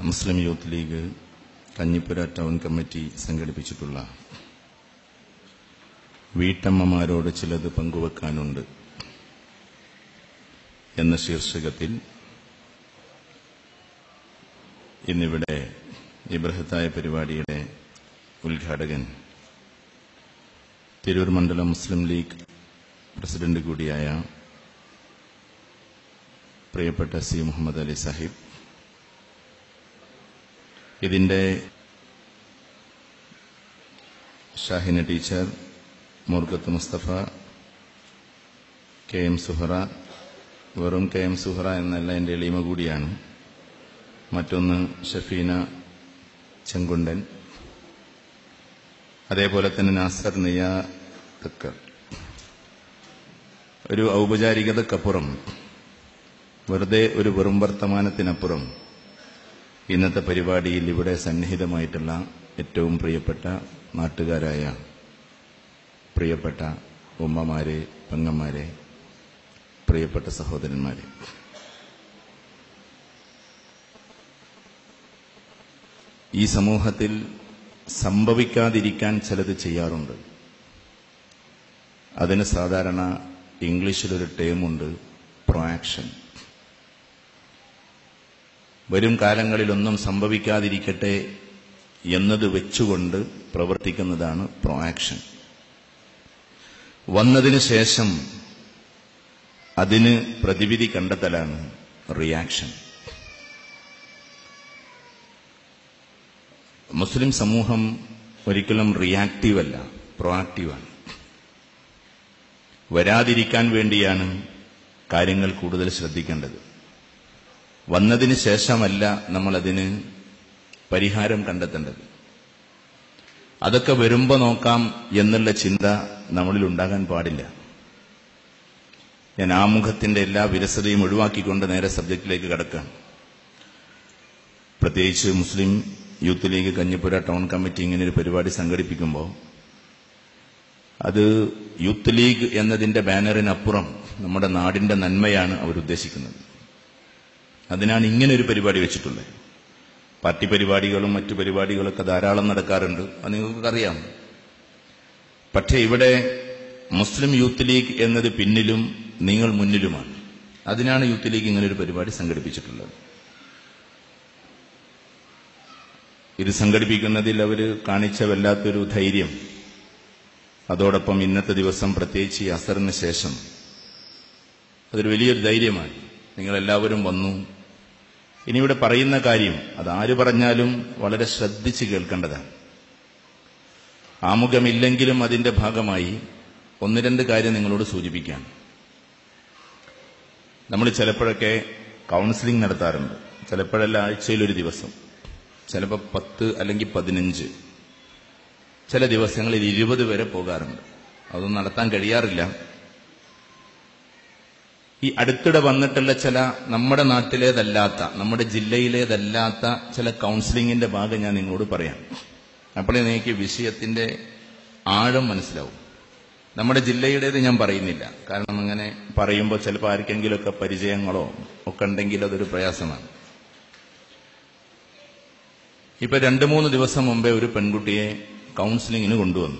മുസ്ലിം Youth League Kanjippura town committee സംഘടിപ്പിച്ചിട്ടുള്ള വീട്ടമ്മമാരോട് ചിലത് പങ്കുവെക്കാനുണ്ട് എന്ന ശീർഷകത്തിൽ ഇന്നിവിടെ ഈ ബൃഹത്തായ പരിപാടിയുടെ ഉദ്ഘാടകൻ തിരൂർ മണ്ഡലം മുസ്ലിം ലീഗ് പ്രസിഡന്റ് കൂടിയായ പ്രിയപ്പെട്ട സി മുഹമ്മദ് അലി സാഹിബ് ഇതിന്റെ Shahina teacher Murgath Mustafa K M Suhara വെറും കെ എം സുഹറ എന്നല്ല എൻ്റെ എളിമ കൂടിയാണ് മറ്റൊന്ന് ഷഫീന ചെങ്കുണ്ടൻ അതേപോലെ തന്നെ നാസർ നെയ്യാ തക്കർ ഒരു ഔപചാരികതക്കപ്പുറം വെറുതെ ഒരു വെറും വർത്തമാനത്തിനപ്പുറം ഇന്നത്തെ പരിപാടിയിൽ ഇവിടെ സന്നിഹിതമായിട്ടുള്ള ഏറ്റവും പ്രിയപ്പെട്ട നാട്ടുകാരായ പ്രിയപ്പെട്ട ഉമ്മമാരെ പെങ്ങന്മാരെ പ്രിയപ്പെട്ട സഹോദരന്മാരെ ഈ സമൂഹത്തിൽ സംഭവിക്കാതിരിക്കാൻ ചിലത് ചെയ്യാറുണ്ട് അതിന് സാധാരണ ഇംഗ്ലീഷിലൊരു ടേമുണ്ട് പ്രൊആക്ഷൻ വരും കാലങ്ങളിലൊന്നും സംഭവിക്കാതിരിക്കട്ടെ എന്നത് വെച്ചുകൊണ്ട് പ്രവർത്തിക്കുന്നതാണ് പ്രൊആക്ഷൻ വന്നതിന് ശേഷം അതിന് പ്രതിവിധി കണ്ടെത്തലാണ് റിയാക്ഷൻ മുസ്ലിം സമൂഹം ഒരിക്കലും റിയാക്റ്റീവ് അല്ല പ്രൊആക്റ്റീവാണ് വരാതിരിക്കാൻ വേണ്ടിയാണ് കാര്യങ്ങൾ കൂടുതൽ ശ്രദ്ധിക്കേണ്ടത് വന്നതിന് ശേഷമല്ല നമ്മളതിന് പരിഹാരം കണ്ടെത്തേണ്ടത് അതൊക്കെ വരുമ്പോ നോക്കാം എന്നുള്ള ചിന്ത നമ്മളിൽ ഉണ്ടാകാൻ പാടില്ല ഞാൻ ആമുഖത്തിന്റെ എല്ലാ വിരസതയും ഒഴിവാക്കിക്കൊണ്ട് നേരെ സബ്ജക്റ്റിലേക്ക് കടക്കാം പ്രത്യേകിച്ച് Muslim Youth League Kanjippura town committee ഇങ്ങനെ ഒരു പരിപാടി സംഘടിപ്പിക്കുമ്പോൾ അത് യൂത്ത് ലീഗ് എന്നതിന്റെ ബാനറിനപ്പുറം നമ്മുടെ നാടിന്റെ നന്മയാണ് അവരുദ്ദേശിക്കുന്നത് അതിനാണ് ഇങ്ങനെ ഒരു പരിപാടി വെച്ചിട്ടുള്ളത് പാർട്ടി പരിപാടികളും മറ്റു പരിപാടികളൊക്കെ ധാരാളം നടക്കാറുണ്ട് അത് നിങ്ങൾക്കറിയാം പക്ഷേ ഇവിടെ മുസ്ലിം യൂത്ത് ലീഗ് എന്നത് പിന്നിലും നിങ്ങൾ മുന്നിലുമാണ് അതിനാണ് യൂത്ത് ലീഗ് ഇങ്ങനെ ഒരു പരിപാടി സംഘടിപ്പിച്ചിട്ടുള്ളത് ഇത് സംഘടിപ്പിക്കുന്നതിൽ അവർ കാണിച്ച വല്ലാത്തൊരു ധൈര്യം അതോടൊപ്പം ഇന്നത്തെ ദിവസം പ്രത്യേകിച്ച് ഈ അസറിന് ശേഷം അതൊരു വലിയൊരു ധൈര്യമാണ് നിങ്ങളെല്ലാവരും വന്നു ഇനി ഇവിടെ പറയുന്ന കാര്യം അത് ആര് പറഞ്ഞാലും വളരെ ശ്രദ്ധിച്ച് കേൾക്കേണ്ടതാണ് ആമുഖമില്ലെങ്കിലും അതിന്റെ ഭാഗമായി ഒന്ന് രണ്ട് കാര്യം നിങ്ങളോട് സൂചിപ്പിക്കാം നമ്മൾ ചിലപ്പോഴൊക്കെ കൗൺസിലിംഗ് നടത്താറുണ്ട് ചിലപ്പോഴല്ല ആഴ്ചയിൽ ഒരു ദിവസം ചിലപ്പോൾ പത്ത് അല്ലെങ്കിൽ പതിനഞ്ച് ചില ദിവസങ്ങളിൽ ഇരുപത് വരെ പോകാറുണ്ട് അതൊന്നും നടത്താൻ കഴിയാറില്ല ഈ അടുത്തിടെ വന്നിട്ടുള്ള ചില നമ്മുടെ നാട്ടിലേതല്ലാത്ത നമ്മുടെ ജില്ലയിലേതല്ലാത്ത ചില കൗൺസിലിംഗിന്റെ ഭാഗം ഞാൻ നിങ്ങളോട് പറയാം അപ്പോഴേ നിങ്ങൾക്ക് വിഷയത്തിന്റെ ആഴം മനസ്സിലാവും നമ്മുടെ ജില്ലയുടേത് ഞാൻ പറയുന്നില്ല കാരണം അങ്ങനെ പറയുമ്പോൾ ചിലപ്പോൾ ആർക്കെങ്കിലുമൊക്കെ പരിചയങ്ങളോ ഒക്കെ ഉണ്ടെങ്കിൽ അതൊരു പ്രയാസമാണ് ഇപ്പൊ രണ്ടു മൂന്ന് ദിവസം മുമ്പേ ഒരു പെൺകുട്ടിയെ കൗൺസിലിങ്ങിന് കൊണ്ടുവന്നു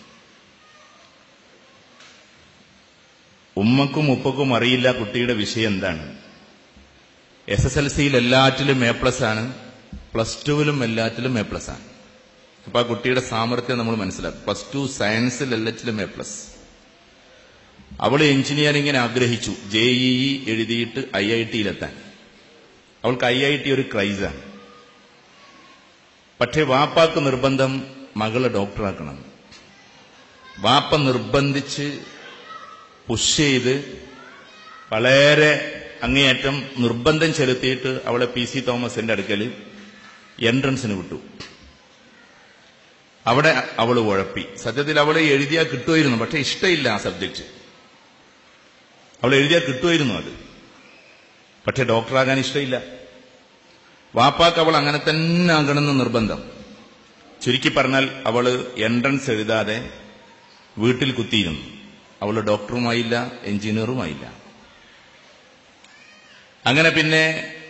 ഉമ്മക്കും ഉപ്പക്കും അറിയില്ല കുട്ടിയുടെ വിഷയം എന്താണ് എസ് എസ് എൽ സിയിൽ എല്ലാറ്റിലും എ പ്ലസ് ആണ് പ്ലസ് ടുവിലും എല്ലാറ്റിലും എ പ്ലസ് ആണ് അപ്പൊ ആ കുട്ടിയുടെ സാമർത്ഥ്യം നമ്മൾ മനസ്സിലാക്കും പ്ലസ് ടു സയൻസിൽ എല്ലാറ്റിലും എ പ്ലസ് അവൾ എഞ്ചിനീയറിംഗിന് ആഗ്രഹിച്ചു ജെ ഇ എഴുതിയിട്ട് ഐ ഐ ടിയിലെത്താൻ അവൾക്ക് ഐ ഐ ടി ഒരു ക്രൈസാണ് പക്ഷേ വാപ്പാക്ക് നിർബന്ധം മകളെ ഡോക്ടറാക്കണം വാപ്പ നിർബന്ധിച്ച് പുഷ് ചെയ്ത് വളരെ അങ്ങേയറ്റം നിർബന്ധം ചെലുത്തിയിട്ട് അവളെ പി സി തോമസിന്റെ അടുക്കൽ എൻട്രൻസിന് വിട്ടു അവിടെ അവൾ ഉഴപ്പി സത്യത്തിൽ അവളെ എഴുതിയാൽ കിട്ടുമായിരുന്നു പക്ഷെ ഇഷ്ടമില്ല ആ സബ്ജക്റ്റ് അവൾ എഴുതിയാൽ കിട്ടുമായിരുന്നു അത് പക്ഷെ ഡോക്ടറാകാൻ ഇഷ്ടമില്ല വാപ്പാക്ക് അവൾ അങ്ങനെ തന്നെ ആകണമെന്ന് നിർബന്ധം ചുരുക്കി പറഞ്ഞാൽ അവള് എൻട്രൻസ് എഴുതാതെ വീട്ടിൽ കുത്തിയിരുന്നു അവള് ഡോക്ടറുമായില്ല എഞ്ചിനീയറുമായില്ല അങ്ങനെ പിന്നെ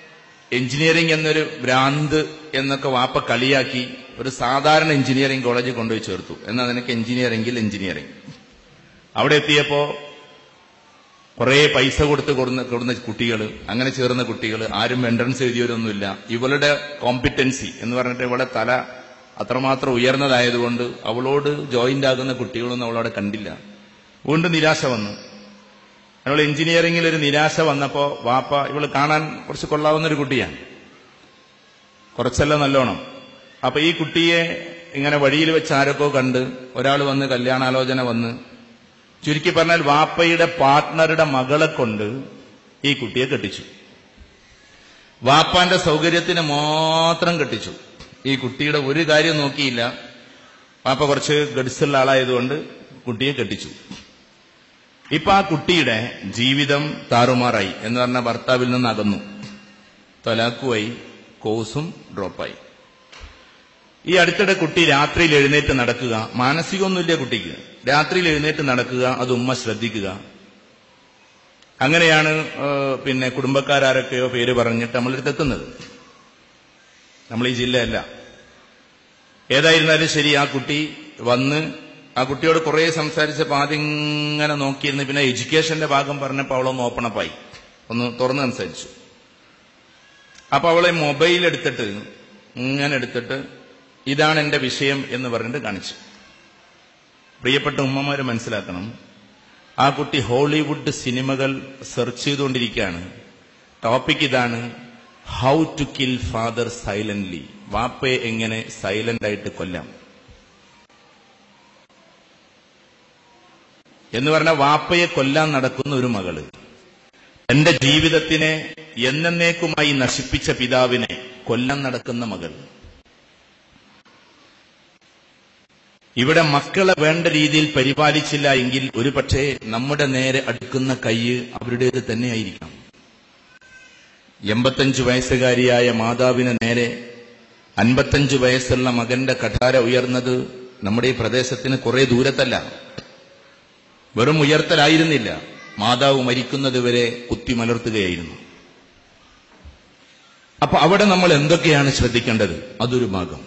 എഞ്ചിനീയറിംഗ് എന്നൊരു ഭ്രാന്ത് എന്നൊക്കെ വാപ്പ കളിയാക്കി ഒരു സാധാരണ എഞ്ചിനീയറിംഗ് കോളേജിൽ കൊണ്ടുപോയി ചേർത്തു എന്നാൽ നിനക്ക് എഞ്ചിനീയറിംഗിൽ എഞ്ചിനീയറിംഗ് അവിടെ എത്തിയപ്പോ കുറെ പൈസ കൊടുത്ത് കൊടുന്ന കൊടുന്ന കുട്ടികൾ അങ്ങനെ ചേർന്ന കുട്ടികൾ ആരും എൻട്രൻസ് എഴുതിയവരൊന്നുമില്ല ഇവളുടെ കോമ്പിറ്റൻസി എന്ന് പറഞ്ഞിട്ട് ഇവളുടെ തല അത്രമാത്രം ഉയർന്നതായതുകൊണ്ട് അവളോട് ജോയിന്റ് ആകുന്ന കുട്ടികളൊന്നും അവളവിടെ കണ്ടില്ല വീണ്ടും നിരാശ വന്നു അവൾ എഞ്ചിനീയറിംഗിൽ ഒരു നിരാശ വന്നപ്പോ വാപ്പ ഇവള് കാണാൻ കുറച്ച് കൊള്ളാവുന്ന ഒരു കുട്ടിയാണ് കുറച്ചല്ല നല്ലോണം അപ്പൊ ഈ കുട്ടിയെ ഇങ്ങനെ വഴിയിൽ വെച്ച് ആരൊക്കെ കണ്ട് ഒരാൾ വന്ന് കല്യാണാലോചന വന്ന് ചുരുക്കി പറഞ്ഞാൽ വാപ്പയുടെ പാർട്ട്ണറുടെ മകളെ കൊണ്ട് ഈ കുട്ടിയെ കെട്ടിച്ചു വാപ്പാന്റെ സൗകര്യത്തിന് മാത്രം കെട്ടിച്ചു ഈ കുട്ടിയുടെ ഒരു കാര്യം നോക്കിയില്ല വാപ്പ കുറച്ച് ഗഡ്സുള്ള ആളായതുകൊണ്ട് കുട്ടിയെ കെട്ടിച്ചു ഇപ്പൊ ആ കുട്ടിയുടെ ജീവിതം താറുമാറായി എന്ന് പറഞ്ഞ ഭർത്താവിൽ നിന്ന് അകന്നു തൊലാക്കുമായി കോഴ്സും ഡ്രോപ്പായി ഈ അടുത്തിടെ കുട്ടി രാത്രിയിൽ എഴുന്നേറ്റ് നടക്കുക മാനസികമൊന്നുമില്ല കുട്ടിക്ക് രാത്രിയിൽ എഴുന്നേറ്റ് നടക്കുക അത് ഉമ്മ ശ്രദ്ധിക്കുക അങ്ങനെയാണ് ഏഹ്, പിന്നെ കുടുംബക്കാരൊക്കെയോ പേര് പറഞ്ഞിട്ട് നമ്മളടുത്ത് എത്തുന്നത് നമ്മൾ ഈ ജില്ലയല്ല ഏതായിരുന്നാലും ശരി ആ കുട്ടി വന്ന് ആ കുട്ടിയോട് കുറെ സംസാരിച്ചപ്പോൾ ആദ്യം ഇങ്ങനെ നോക്കിയിരുന്ന് പിന്നെ എഡ്യൂക്കേഷന്റെ ഭാഗം പറഞ്ഞപ്പോൾ അവളൊന്ന് ഓപ്പണപ്പായി ഒന്ന് തുറന്ന് സംസാരിച്ചു അപ്പൊ അവളെ മൊബൈൽ എടുത്തിട്ട് ഇങ്ങനെ എടുത്തിട്ട് ഇതാണ് എന്റെ വിഷയം എന്ന് പറഞ്ഞിട്ട് കാണിച്ചു പ്രിയപ്പെട്ട ഉമ്മമാര് മനസ്സിലാക്കണം ആ കുട്ടി ഹോളിവുഡ് സിനിമകൾ സെർച്ച് ചെയ്തുകൊണ്ടിരിക്കുകയാണ് ടോപ്പിക് ഇതാണ് how to kill father silently വാപ്പയെ എങ്ങനെ സൈലന്റ് ആയിട്ട് കൊല്ലാം എന്ന് പറഞ്ഞാൽ വാപ്പയെ കൊല്ലാൻ നടക്കുന്ന ഒരു മകള് എന്റെ ജീവിതത്തിനെ എന്നേക്കുമായി നശിപ്പിച്ച പിതാവിനെ കൊല്ലാൻ നടക്കുന്ന മകൾ ഇവിടെ മക്കളെ വേണ്ട രീതിയിൽ പരിപാലിച്ചില്ല എങ്കിൽ ഒരുപക്ഷെ നമ്മുടെ നേരെ അടുക്കുന്ന കൈ അവരുടേത് തന്നെയായിരിക്കാം എൺപത്തഞ്ചു വയസ്സുകാരിയായ മാതാവിന് നേരെ അൻപത്തഞ്ചു വയസ്സുള്ള മകന്റെ കഠാര ഉയർന്നത് നമ്മുടെ ഈ പ്രദേശത്തിന് കുറെ ദൂരത്തല്ല വെറും ഉയർത്തലായിരുന്നില്ല മാതാവ് മരിക്കുന്നതുവരെ കുത്തിമലർത്തുകയായിരുന്നു അപ്പൊ അവിടെ നമ്മൾ എന്തൊക്കെയാണ് ശ്രദ്ധിക്കേണ്ടത് അതൊരു ഭാഗം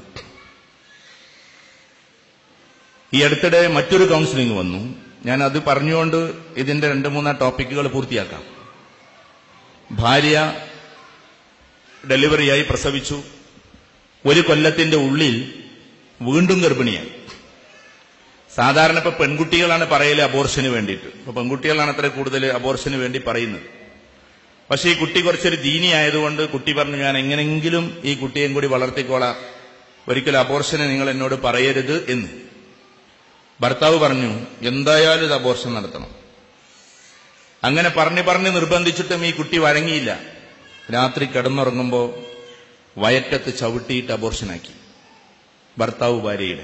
ഈ അടുത്തിടെ മറ്റൊരു കൗൺസിലിംഗ് വന്നു ഞാൻ അത് പറഞ്ഞുകൊണ്ട് ഇതിന്റെ രണ്ട് മൂന്നാ ടോപ്പിക്കുകൾ പൂർത്തിയാക്കാം ഭാര്യ ഡെലിവറിയായി പ്രസവിച്ചു ഒരു കൊല്ലത്തിന്റെ ഉള്ളിൽ വീണ്ടും ഗർഭിണിയായി സാധാരണ ഇപ്പൊ പെൺകുട്ടികളാണ് പറയല് അബോർഷന് വേണ്ടിയിട്ട് ഇപ്പൊ പെൺകുട്ടികളാണ് അത്ര കൂടുതൽ അബോർഷന് വേണ്ടി പറയുന്നത് പക്ഷെ ഈ കുട്ടി കുറച്ചൊരു ദീനി ആയതുകൊണ്ട് കുട്ടി പറഞ്ഞു ഞാൻ എങ്ങനെങ്കിലും ഈ കുട്ടിയെയും കൂടി വളർത്തിക്കോളാം ഒരിക്കലും അബോർഷന് നിങ്ങൾ എന്നോട് പറയരുത് എന്ന് ഭർത്താവ് പറഞ്ഞു എന്തായാലും ഇത് അബോർഷൻ നടത്തണം അങ്ങനെ പറഞ്ഞു പറഞ്ഞ് നിർബന്ധിച്ചിട്ടും ഈ കുട്ടി വഴങ്ങിയില്ല രാത്രി കിടന്നുറങ്ങുമ്പോ വയറ്റത്ത് ചവിട്ടിയിട്ട് അബോർഷനാക്കി ഭർത്താവ് ഭാര്യയുടെ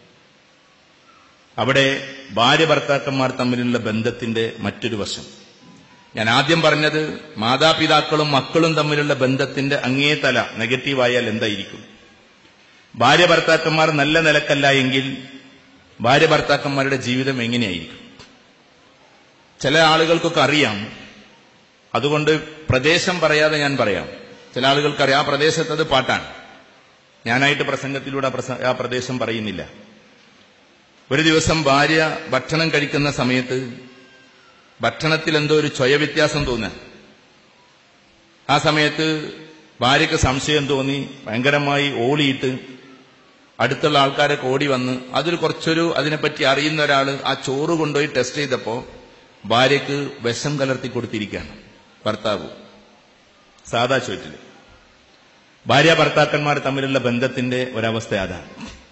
അവിടെ ഭാര്യ ഭർത്താക്കന്മാർ തമ്മിലുള്ള ബന്ധത്തിന്റെ മറ്റൊരു വശം ഞാൻ ആദ്യം പറഞ്ഞത് മാതാപിതാക്കളും മക്കളും തമ്മിലുള്ള ബന്ധത്തിന്റെ അങ്ങേ തല നെഗറ്റീവായാൽ എന്തായിരിക്കും ഭാര്യ ഭർത്താക്കന്മാർ നല്ല നിലക്കല്ല എങ്കിൽ ഭാര്യ ഭർത്താക്കന്മാരുടെ ജീവിതം എങ്ങനെയായിരിക്കും ചില ആളുകൾക്കൊക്കെ അറിയാം അതുകൊണ്ട് പ്രദേശം പറയാതെ ഞാൻ പറയാം ചില ആളുകൾക്ക് അറിയാം ആ പ്രദേശത്ത് അത് പാട്ടാണ് ഞാനായിട്ട് പ്രസംഗത്തിലൂടെ ആ പ്രസ- ആ പ്രദേശം പറയുന്നില്ല ഒരു ദിവസം ഭാര്യ ഭക്ഷണം കഴിക്കുന്ന സമയത്ത് ഭക്ഷണത്തിൽ എന്തോ ഒരു ചൊയ വ്യത്യാസം തോന്നുക ആ സമയത്ത് ഭാര്യയ്ക്ക് സംശയം തോന്നി ഭയങ്കരമായി ഓടിയിട്ട് അടുത്തുള്ള ആൾക്കാരൊക്കെ ഓടി വന്ന് അതിൽ കുറച്ചൊരു അതിനെപ്പറ്റി അറിയുന്ന ഒരാള് ആ ചോറ് കൊണ്ടുപോയി ടെസ്റ്റ് ചെയ്തപ്പോ ഭാര്യയ്ക്ക് വിഷം കലർത്തി കൊടുത്തിരിക്കുകയാണ് ഭർത്താവ് സാദാ ചോറ്റില് ഭാര്യ ഭർത്താക്കന്മാർ തമ്മിലുള്ള ബന്ധത്തിന്റെ ഒരവസ്ഥ അതാണ്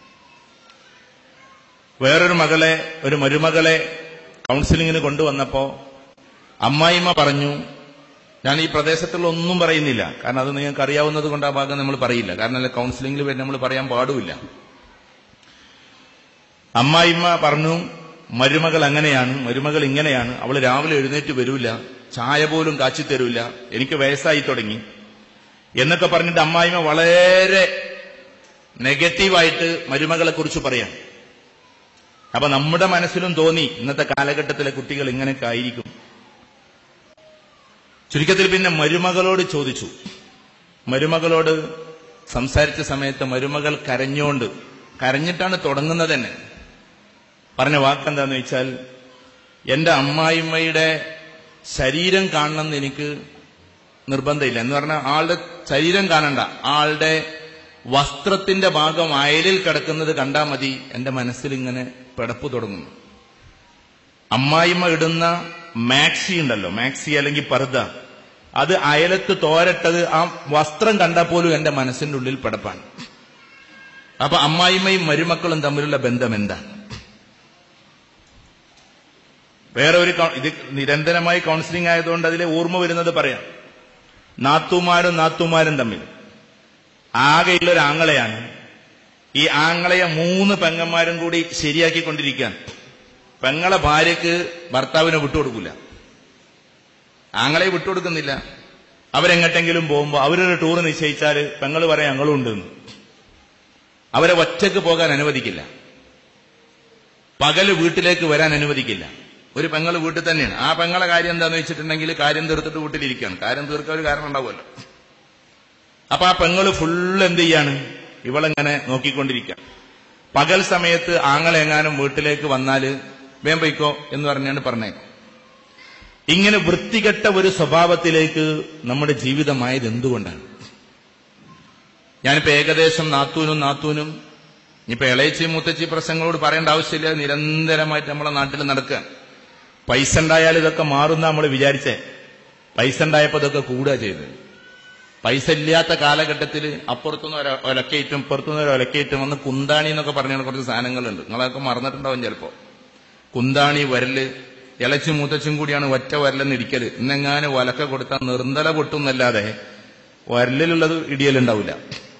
വേറൊരു മകളെ ഒരു മരുമകളെ കൗൺസിലിങ്ങിന് കൊണ്ടുവന്നപ്പോ അമ്മായിമ്മ പറഞ്ഞു ഞാൻ ഈ പ്രദേശത്തുള്ള ഒന്നും പറയുന്നില്ല കാരണം അത് നിങ്ങൾക്ക് അറിയാവുന്നത് കൊണ്ട് ആ ഭാഗം നമ്മൾ പറയില്ല കാരണം അല്ല കൗൺസിലിംഗിൽ വരെ നമ്മൾ പറയാൻ പാടുമില്ല അമ്മായിമ്മ പറഞ്ഞു മരുമകൾ അങ്ങനെയാണ് മരുമകൾ ഇങ്ങനെയാണ് അവൾ രാവിലെ എഴുന്നേറ്റ് വരൂല ചായ പോലും കാച്ചി തരൂല എനിക്ക് വയസ്സായി തുടങ്ങി എന്നൊക്കെ പറഞ്ഞിട്ട് അമ്മായിമ്മ വളരെ നെഗറ്റീവായിട്ട് മരുമകളെ കുറിച്ച് പറയാം അപ്പൊ നമ്മുടെ മനസ്സിലും തോന്നി ഇന്നത്തെ കാലഘട്ടത്തിലെ കുട്ടികൾ ഇങ്ങനെയൊക്കെ ആയിരിക്കും ചുരുക്കത്തിൽ പിന്നെ മരുമകളോട് ചോദിച്ചു മരുമകളോട് സംസാരിച്ച സമയത്ത് മരുമകൾ കരഞ്ഞോണ്ട് കരഞ്ഞിട്ടാണ് തുടങ്ങുന്നത് തന്നെ പറഞ്ഞ വാക്കെന്താന്ന് വെച്ചാൽ എന്റെ അമ്മായിമ്മയുടെ ശരീരം കാണണമെന്ന് എനിക്ക് നിർബന്ധമില്ല എന്ന് പറഞ്ഞാൽ ആളുടെ ശരീരം കാണണ്ട ആളുടെ വസ്ത്രത്തിന്റെ ഭാഗം അയലിൽ കിടക്കുന്നത് കണ്ടാൽ മതി എന്റെ മനസ്സിൽ ഇങ്ങനെ പിടപ്പ് തുടങ്ങുന്നു അമ്മായിമ്മ ഇടുന്ന മാക്സി ഉണ്ടല്ലോ മാക്സി അല്ലെങ്കിൽ പർദ്ദ അത് അയലത്ത് തോരട്ടത് ആ വസ്ത്രം കണ്ടാൽ പോലും എന്റെ മനസ്സിന്റെ ഉള്ളിൽ പിടപ്പാണ് അപ്പൊ അമ്മായിമ്മയും മരുമക്കളും തമ്മിലുള്ള ബന്ധം എന്താണ് വേറെ ഒരു കൗ- ഇത് നിരന്തരമായി കൗൺസിലിംഗ് ആയതുകൊണ്ട് അതിലെ ഓർമ്മ വരുന്നത് പറയാം നാത്തുമാരും നാത്തുമാരും തമ്മിൽ ആകെയുള്ള ഒരു ആങ്ങളെയാണ് ഈ ആങ്ങളയെ മൂന്ന് പെങ്ങന്മാരും കൂടി ശരിയാക്കിക്കൊണ്ടിരിക്കുകയാണ് പെങ്ങളെ ഭാര്യക്ക് ഭർത്താവിനെ വിട്ടുകൊടുക്കില്ല ആങ്ങളെ വിട്ടുകൊടുക്കുന്നില്ല അവരെങ്ങട്ടെങ്കിലും പോകുമ്പോൾ അവരൊരു ടൂർ നിശ്ചയിച്ചാൽ പെങ്ങൾ പറയാം ഞങ്ങളും ഉണ്ടെന്ന് അവരെ ഒറ്റക്ക് പോകാൻ അനുവദിക്കില്ല പകല് വീട്ടിലേക്ക് വരാൻ അനുവദിക്കില്ല ഒരു പെങ്ങൾ വീട്ടിൽ തന്നെയാണ് ആ പെങ്ങളെ കാര്യം എന്താന്ന് വെച്ചിട്ടുണ്ടെങ്കിൽ കാര്യം തീർത്തിട്ട് വീട്ടിലിരിക്കുകയാണ് കാര്യം തീർക്കാൻ ഒരു കാരണം ഉണ്ടാവുമല്ലോ അപ്പൊ ആ പെങ്ങള് ഫുള്ള് എന്ത് ചെയ്യാണ് ഇവളെങ്ങനെ നോക്കിക്കൊണ്ടിരിക്കുക പകൽ സമയത്ത് ആങ്ങളെങ്ങാനും വീട്ടിലേക്ക് വന്നാല് വേം പൊയ്ക്കോ എന്ന് പറഞ്ഞാണ് പറഞ്ഞേക്കും ഇങ്ങനെ വൃത്തികെട്ട ഒരു സ്വഭാവത്തിലേക്ക് നമ്മുടെ ജീവിതമായത് എന്തുകൊണ്ടാണ് ഞാനിപ്പോ ഏകദേശം നാത്തൂനും നാത്തൂനും ഇനിയിപ്പോ ഇളയച്ചി മുത്തച്ചി പ്രശ്നങ്ങളോട് പറയേണ്ട ആവശ്യമില്ല നിരന്തരമായിട്ട് നമ്മളെ നാട്ടിൽ നടക്കുക പൈസ ഉണ്ടായാൽ ഇതൊക്കെ മാറുന്ന നമ്മൾ വിചാരിച്ചേ പൈസ ഉണ്ടായപ്പോ ഇതൊക്കെ കൂടുക ചെയ്തത് പൈസ ഇല്ലാത്ത കാലഘട്ടത്തിൽ അപ്പുറത്തുനിന്ന് ഒരു ഒലക്കയറ്റും ഇപ്പുറത്തുനിന്ന് ഒരു ഒലക്കയറ്റും വന്ന് കുന്താണി എന്നൊക്കെ പറഞ്ഞ കുറച്ച് സാധനങ്ങളുണ്ട് നിങ്ങളൊക്കെ മറന്നിട്ടുണ്ടാവും ചിലപ്പോ കുന്താണി വരല് ഇളച്ചും മൂത്തച്ചും കൂടിയാണ് ഒറ്റ വരലെന്ന് ഇടിക്കല് ഇന്നെങ്ങാനും വലക്ക കൊടുത്താൽ നിർന്തല പൊട്ടുന്നല്ലാതെ വരലിലുള്ളത് ഇടിയലുണ്ടാവില്ല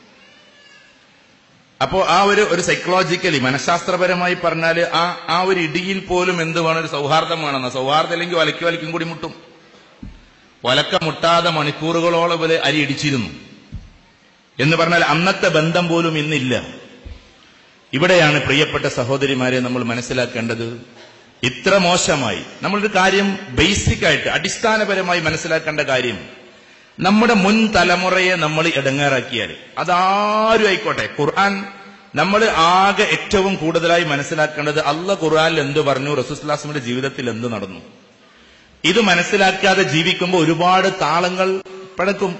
അപ്പോ ആ ഒരു ഒരു സൈക്കോളജിക്കലി മനഃശാസ്ത്രപരമായി പറഞ്ഞാൽ ആ ആ ഒരു ഇടിയിൽ പോലും എന്ത് വേണം ഒരു സൗഹാർദ്ദം വേണമെന്ന സൗഹാർദ്ദം അല്ലെങ്കിൽ വലയ്ക്ക് വലയ്ക്കും കൂടി മുട്ടും വലക്ക മുട്ടാതെ മണിക്കൂറുകളോളം ഇവര് അരി ഇടിച്ചിരുന്നു എന്ന് പറഞ്ഞാൽ അന്നത്തെ ബന്ധം പോലും ഇന്നില്ല ഇവിടെയാണ് പ്രിയപ്പെട്ട സഹോദരിമാരെ നമ്മൾ മനസ്സിലാക്കേണ്ടത് ഇത്ര മോശമായി നമ്മളൊരു കാര്യം ബേസിക് ആയിട്ട് അടിസ്ഥാനപരമായി മനസ്സിലാക്കേണ്ട കാര്യം നമ്മുടെ മുൻ തലമുറയെ നമ്മൾ ഇടങ്ങേറാക്കിയാൽ അതാരും ആയിക്കോട്ടെ ഖുർആൻ നമ്മൾ ആകെ ഏറ്റവും കൂടുതലായി മനസ്സിലാക്കേണ്ടത് അല്ല ഖുർആനിൽ എന്ത് പറഞ്ഞു റസൂസ്ലാസ്മിന്റെ ജീവിതത്തിൽ എന്ത് നടന്നു ഇത് മനസ്സിലാക്കാതെ ജീവിക്കുമ്പോൾ ഒരുപാട് താളങ്ങൾ പിടക്കും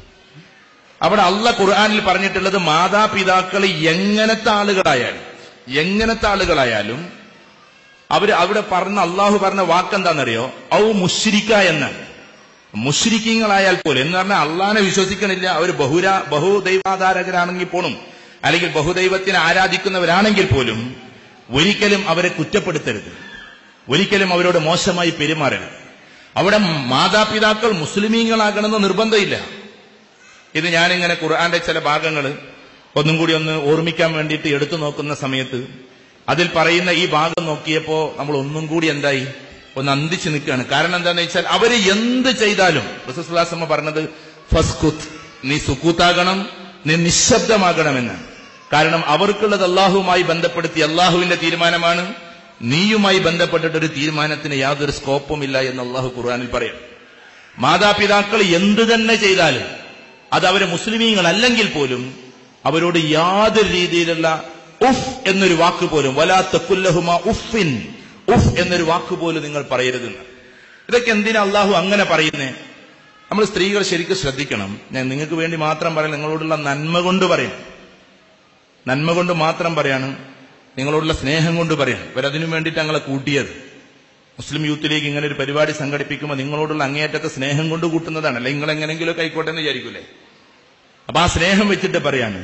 അവിടെ അല്ല ഖുർആനിൽ പറഞ്ഞിട്ടുള്ളത് മാതാപിതാക്കൾ എങ്ങനത്തെ ആളുകളായാലും എങ്ങനത്തെ ആളുകളായാലും അവര് അവിടെ പറഞ്ഞ അള്ളാഹു പറഞ്ഞ വാക്കെന്താണെന്നറിയോ ഔ മുഷിരിക്ക എന്നാണ് മുഷ്രിക്കീങ്ങളായാൽ പോലും എന്ന് പറഞ്ഞാൽ അള്ളാനെ വിശ്വസിക്കണില്ല അവർ ബഹുര ബഹുദൈവാധാരകരാണെങ്കിൽ പോലും അല്ലെങ്കിൽ ബഹുദൈവത്തിനെ ആരാധിക്കുന്നവരാണെങ്കിൽ പോലും ഒരിക്കലും അവരെ കുറ്റപ്പെടുത്തരുത് ഒരിക്കലും അവരോട് മോശമായി പെരുമാറരുത് അവിടെ മാതാപിതാക്കൾ മുസ്ലിമീങ്ങളാകണമെന്ന് നിർബന്ധമില്ല ഇത് ഞാനിങ്ങനെ ഖുർആന്റെ ചില ഭാഗങ്ങൾ ഒന്നും കൂടി ഒന്ന് ഓർമ്മിക്കാൻ വേണ്ടിയിട്ട് എടുത്തു നോക്കുന്ന സമയത്ത് അതിൽ പറയുന്ന ഈ ഭാഗം നോക്കിയപ്പോ നമ്മൾ ഒന്നും കൂടി എന്തായി ഒന്ന് അന്തിച്ചു നിൽക്കുകയാണ് കാരണം എന്താണെന്ന് വെച്ചാൽ അവര് എന്ത് ചെയ്താലും റസൂസ്ലാസമ്മ പറഞ്ഞത് ഫസ്കുത്ത് നീ സുക്കൂത്താകണം നീ നിശബ്ദമാകണമെന്ന് കാരണം അവർക്കുള്ളത് അള്ളാഹുവുമായി ബന്ധപ്പെടുത്തി അള്ളാഹുവിന്റെ തീരുമാനമാണ് നീയുമായി ബന്ധപ്പെട്ടിട്ട് ഒരു തീരുമാനത്തിന് യാതൊരു സ്കോപ്പും ഇല്ല എന്ന് അള്ളാഹു ഖുർആാനിൽ പറയാം മാതാപിതാക്കൾ എന്തു തന്നെ ചെയ്താലും അത് അവര് മുസ്ലിമീങ്ങളല്ലെങ്കിൽ പോലും അവരോട് യാതൊരു രീതിയിലുള്ള ഉഫ് എന്നൊരു വാക്ക് പോലും വലാത്ത കുല്ലഹുമ ഉഫിൻ ഉഫ് എന്നൊരു വാക്ക് പോലും നിങ്ങൾ പറയരുതെന്ന് ഇതൊക്കെ എന്തിനാ അള്ളാഹു അങ്ങനെ പറയുന്നേ നമ്മൾ സ്ത്രീകൾ ശരിക്കും ശ്രദ്ധിക്കണം ഞാൻ നിങ്ങൾക്ക് വേണ്ടി മാത്രം പറയാം നിങ്ങളോടുള്ള നന്മ കൊണ്ട് പറയാം നന്മ കൊണ്ട് മാത്രം പറയാണ് നിങ്ങളോടുള്ള സ്നേഹം കൊണ്ട് പറയാം ഇവരതിനു വേണ്ടിയിട്ട് ഞങ്ങളെ കൂട്ടിയത് മുസ്ലിം യൂത്ത് ലീഗ് ഇങ്ങനെ ഒരു പരിപാടി സംഘടിപ്പിക്കുമ്പോൾ നിങ്ങളോടുള്ള അങ്ങേയറ്റത്തെ സ്നേഹം കൊണ്ട് കൂട്ടുന്നതാണ് അല്ലെ നിങ്ങൾ എങ്ങനെങ്കിലുമൊക്കെ ആയിക്കോട്ടെ എന്ന് വിചാരിക്കൂലേ അപ്പൊ ആ സ്നേഹം വെച്ചിട്ട് പറയാണ്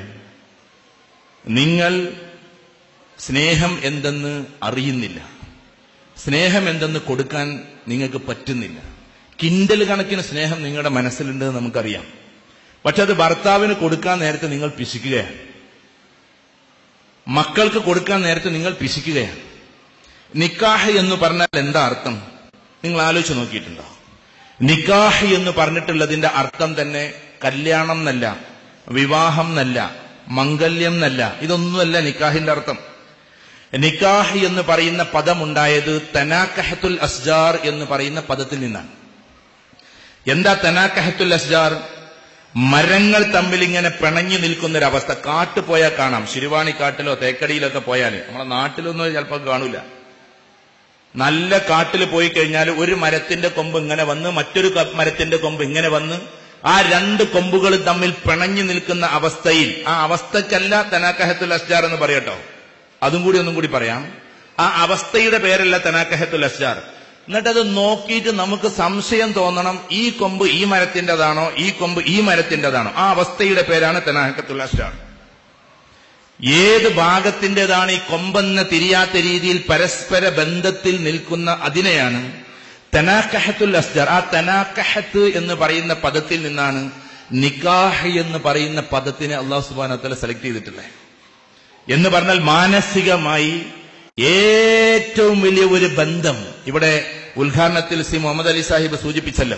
നിങ്ങൾ സ്നേഹം എന്തെന്ന് അറിയുന്നില്ല സ്നേഹം എന്തെന്ന് കൊടുക്കാൻ നിങ്ങൾക്ക് പറ്റുന്നില്ല കിൻഡൽ കണക്കിന് സ്നേഹം നിങ്ങളുടെ മനസ്സിലുണ്ട് എന്ന് നമുക്കറിയാം പക്ഷെ അത് ഭർത്താവിന് കൊടുക്കാൻ നേരത്തെ നിങ്ങൾ പിശിക്കുകയാണ് മക്കൾക്ക് കൊടുക്കാൻ നേരത്തെ നിങ്ങൾ പിശിക്കുകയാണ് നിക്കാഹ് എന്ന് പറഞ്ഞാൽ എന്താ അർത്ഥം നിങ്ങൾ ആലോചിച്ച് നോക്കിയിട്ടുണ്ടോ നിക്കാഹ് എന്ന് പറഞ്ഞിട്ടുള്ളതിന്റെ അർത്ഥം തന്നെ കല്യാണം എന്നല്ല വിവാഹം എന്നല്ല മംഗല്യം എന്നല്ല ഇതൊന്നുമല്ല നിക്കാഹിന്റെ അർത്ഥം നിക്കാഹ് എന്ന് പറയുന്ന പദമുണ്ടായത് തനാക്കഹത്തുൽ അസ്ജാർ എന്ന് പറയുന്ന പദത്തിൽ നിന്നാണ് എന്താ തനാക്കഹത്തുൽ അസ്ജാർ മരങ്ങൾ തമ്മിൽ ഇങ്ങനെ പിണങ്ങി നിൽക്കുന്ന ഒരു അവസ്ഥ കാട്ടു പോയാൽ കാണാം ശിരുവാണിക്കാട്ടിലോ തേക്കടിയിലൊക്കെ പോയാൽ നമ്മളെ നാട്ടിലൊന്നും ചിലപ്പോൾ കാണൂല നല്ല കാട്ടിൽ പോയി കഴിഞ്ഞാൽ ഒരു മരത്തിന്റെ കൊമ്പ് ഇങ്ങനെ വന്ന് മറ്റൊരു ക- മരത്തിന്റെ കൊമ്പ് ഇങ്ങനെ വന്ന് ആ രണ്ട് കൊമ്പുകൾ തമ്മിൽ പിണഞ്ഞു നിൽക്കുന്ന അവസ്ഥയിൽ ആ അവസ്ഥക്കല്ല തനാക്കഹത്തുൽ അസ്ജാർ എന്ന് പറയട്ടോ അതും കൂടി ഒന്നും കൂടി പറയാം ആ അവസ്ഥയുടെ പേരല്ല തനാക്കഹത്തുൽ അസ്ജാർ എന്നിട്ടത് നോക്കിയിട്ട് നമുക്ക് സംശയം തോന്നണം ഈ കൊമ്പ് ഈ മരത്തിൻ്റെതാണോ ഈ കൊമ്പ് ഈ മരത്തിൻ്റെതാണോ ആ അവസ്ഥയുടെ പേരാണ് തനാക്കത്തുൽ അസ്ജാർ ഏത് ഭാഗത്തിൻ്റെതാണ് ഈ കൊമ്പെന്ന് തിരിയാത്ത രീതിയിൽ പരസ്പര ബന്ധത്തിൽ നിൽക്കുന്ന അതിനെയാണ് തനാക്കഹത്തുൽ അസ്ജർ ആ തനാക്കഹത്ത് എന്ന് പറയുന്ന പദത്തിൽ നിന്നാണ് നിക്കാഹ് എന്ന് പറയുന്ന പദത്തിനെ അള്ളാഹു സുബാനത്തല സെലക്ട് ചെയ്തിട്ടുള്ളത് എന്ന് പറഞ്ഞാൽ മാനസികമായി ഏറ്റവും വലിയ ഒരു ബന്ധം ഇവിടെ ഉദ്ഘാടനത്തിൽ സി മുഹമ്മദ് അലി സാഹിബ് സൂചിപ്പിച്ചല്ലോ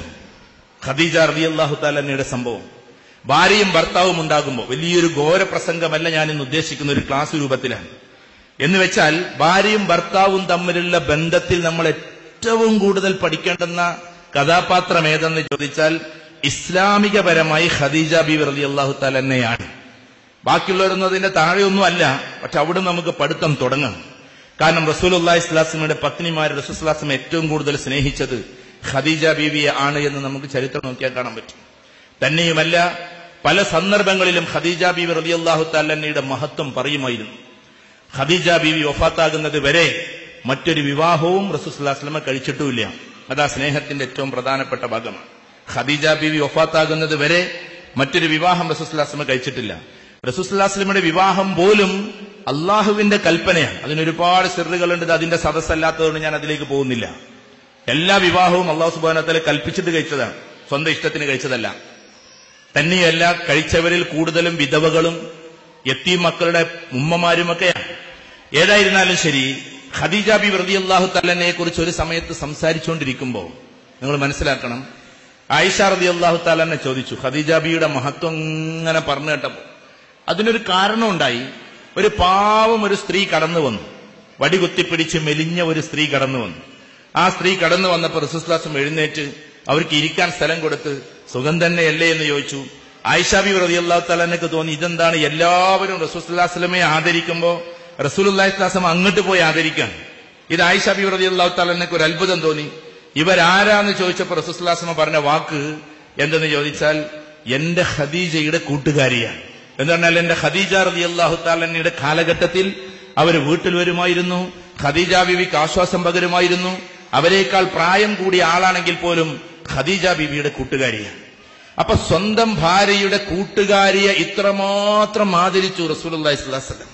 ഖദീജ റബി അള്ളാഹു താലന്നയുടെ സംഭവം ഭാര്യയും ഭർത്താവും ഉണ്ടാകുമ്പോൾ വലിയൊരു ഘോര പ്രസംഗമല്ല ഞാൻ ഇന്ന് ഉദ്ദേശിക്കുന്ന ഒരു ക്ലാസ് രൂപത്തിലാണ് എന്ന് വെച്ചാൽ ഭാര്യയും ഭർത്താവും തമ്മിലുള്ള ബന്ധത്തിൽ നമ്മൾ ഏറ്റവും കൂടുതൽ പഠിക്കേണ്ടുന്ന കഥാപാത്രം ഏതെന്ന് ചോദിച്ചാൽ ഇസ്ലാമികപരമായി ഖദീജ ബി റലി അള്ളാഹു തന്നെയാണ് ബാക്കിയുള്ളവരൊന്നും അതിന്റെ താഴെയൊന്നും അല്ല പക്ഷെ അവിടെ നമുക്ക് പഠിത്തം തുടങ്ങാം കാരണം റസൂൽ അള്ളാഹി സ്വലാസ്ലമിയുടെ പത്നിമാർ റസൂസ്ലാസ്ലം ഏറ്റവും കൂടുതൽ സ്നേഹിച്ചത് ഖദീജ ബീവിയെ ആണ് എന്ന് നമുക്ക് ചരിത്രം നോക്കിയാൽ കാണാൻ പറ്റും തന്നെയുമല്ല പല സന്ദർഭങ്ങളിലും ഖദീജ ബീവി റബി അള്ളാഹു താലന്നയുടെ മഹത്വം പറയുമായിരുന്നു ഖദീജ ബീവി ഒഫാത്താകുന്നത് വരെ മറ്റൊരു വിവാഹവും റസൂസ്ലാസ്ലമ കഴിച്ചിട്ടുമില്ല അതാ സ്നേഹത്തിന്റെ ഏറ്റവും പ്രധാനപ്പെട്ട ഭാഗമാണ് ഖദീജ ബീവി ഒഫാത്താകുന്നത് വരെ മറ്റൊരു വിവാഹം റസൂസ്ലാസ്ലമ കഴിച്ചിട്ടില്ല റസൂസ്ലാസ്ലമയുടെ വിവാഹം പോലും അള്ളാഹുവിന്റെ കൽപ്പനയാണ് അതിനൊരുപാട് സിറുകളുണ്ട് ഇത് അതിന്റെ സദസ്സല്ലാത്തതുകൊണ്ട് ഞാൻ അതിലേക്ക് പോകുന്നില്ല എല്ലാ വിവാഹവും അള്ളാഹു സുബാനത്തല കൽപ്പിച്ചിട്ട് കഴിച്ചതാണ് സ്വന്തം ഇഷ്ടത്തിന് കഴിച്ചതല്ല തന്നെയല്ല കഴിച്ചവരിൽ കൂടുതലും വിധവകളും എത്തി മക്കളുടെ ഉമ്മമാരുമൊക്കെയാണ് ഏതായിരുന്നാലും ശരി ഖദീജ ബി വ്രതി അള്ളാഹു തല്ലനെ കുറിച്ച് ഒരു സമയത്ത് സംസാരിച്ചുകൊണ്ടിരിക്കുമ്പോൾ നിങ്ങൾ മനസ്സിലാക്കണം ആയിഷ റതി അള്ളാഹു താലനെ ചോദിച്ചു ഖദീജ ബിയുടെ മഹത്വം ഇങ്ങനെ പറഞ്ഞു കേട്ടപ്പോൾ അതിനൊരു കാരണമുണ്ടായി ഒരു പാവം ഒരു സ്ത്രീ കടന്നു വന്നു വടികുത്തിപ്പിടിച്ച് മെലിഞ്ഞ ഒരു സ്ത്രീ കടന്നു വന്നു ആ സ്ത്രീ കടന്നു വന്നപ്പോൾ റസൂസ്ലാസം എഴുന്നേറ്റ് അവർക്ക് ഇരിക്കാൻ സ്ഥലം കൊടുത്ത് സുഖം തന്നെയല്ലേ എന്ന് ചോദിച്ചു ആയിഷാബി റതി അള്ളാഹു താലനക്ക് തോന്നി ഇതെന്താണ് എല്ലാവരും റസൂസ്ലാസ്ലമെ ആദരിക്കുമ്പോൾ റസൂലുല്ലാസ്ലാസം അങ്ങോട്ട് പോയി ആദരിക്കാൻ ഇത് ആയിഷാബി റതി അള്ളാഹു താലനക്ക് ഒരു അത്ഭുതം തോന്നി ഇവരാരാന്ന് ചോദിച്ചപ്പോൾ റസൂസ്ലാസ്ലമ പറഞ്ഞ വാക്ക് എന്തെന്ന് ചോദിച്ചാൽ എന്റെ ഖദീജയുടെ കൂട്ടുകാരിയാണ് എന്ന് പറഞ്ഞാൽ എന്റെ ഖദീജ റതി അള്ളാഹു താലന്നയുടെ കാലഘട്ടത്തിൽ അവർ വീട്ടിൽ വരുമായിരുന്നു ഖദീജ ബിബിക്ക് ആശ്വാസം പകരുമായിരുന്നു അവരെക്കാൾ പ്രായം കൂടിയ ആളാണെങ്കിൽ പോലും ഖദീജ ബിബിയുടെ കൂട്ടുകാരിയാണ് അപ്പൊ സ്വന്തം ഭാര്യയുടെ കൂട്ടുകാരിയെ ഇത്രമാത്രം ആദരിച്ചു റസൂലി സ്വലാസ്ലം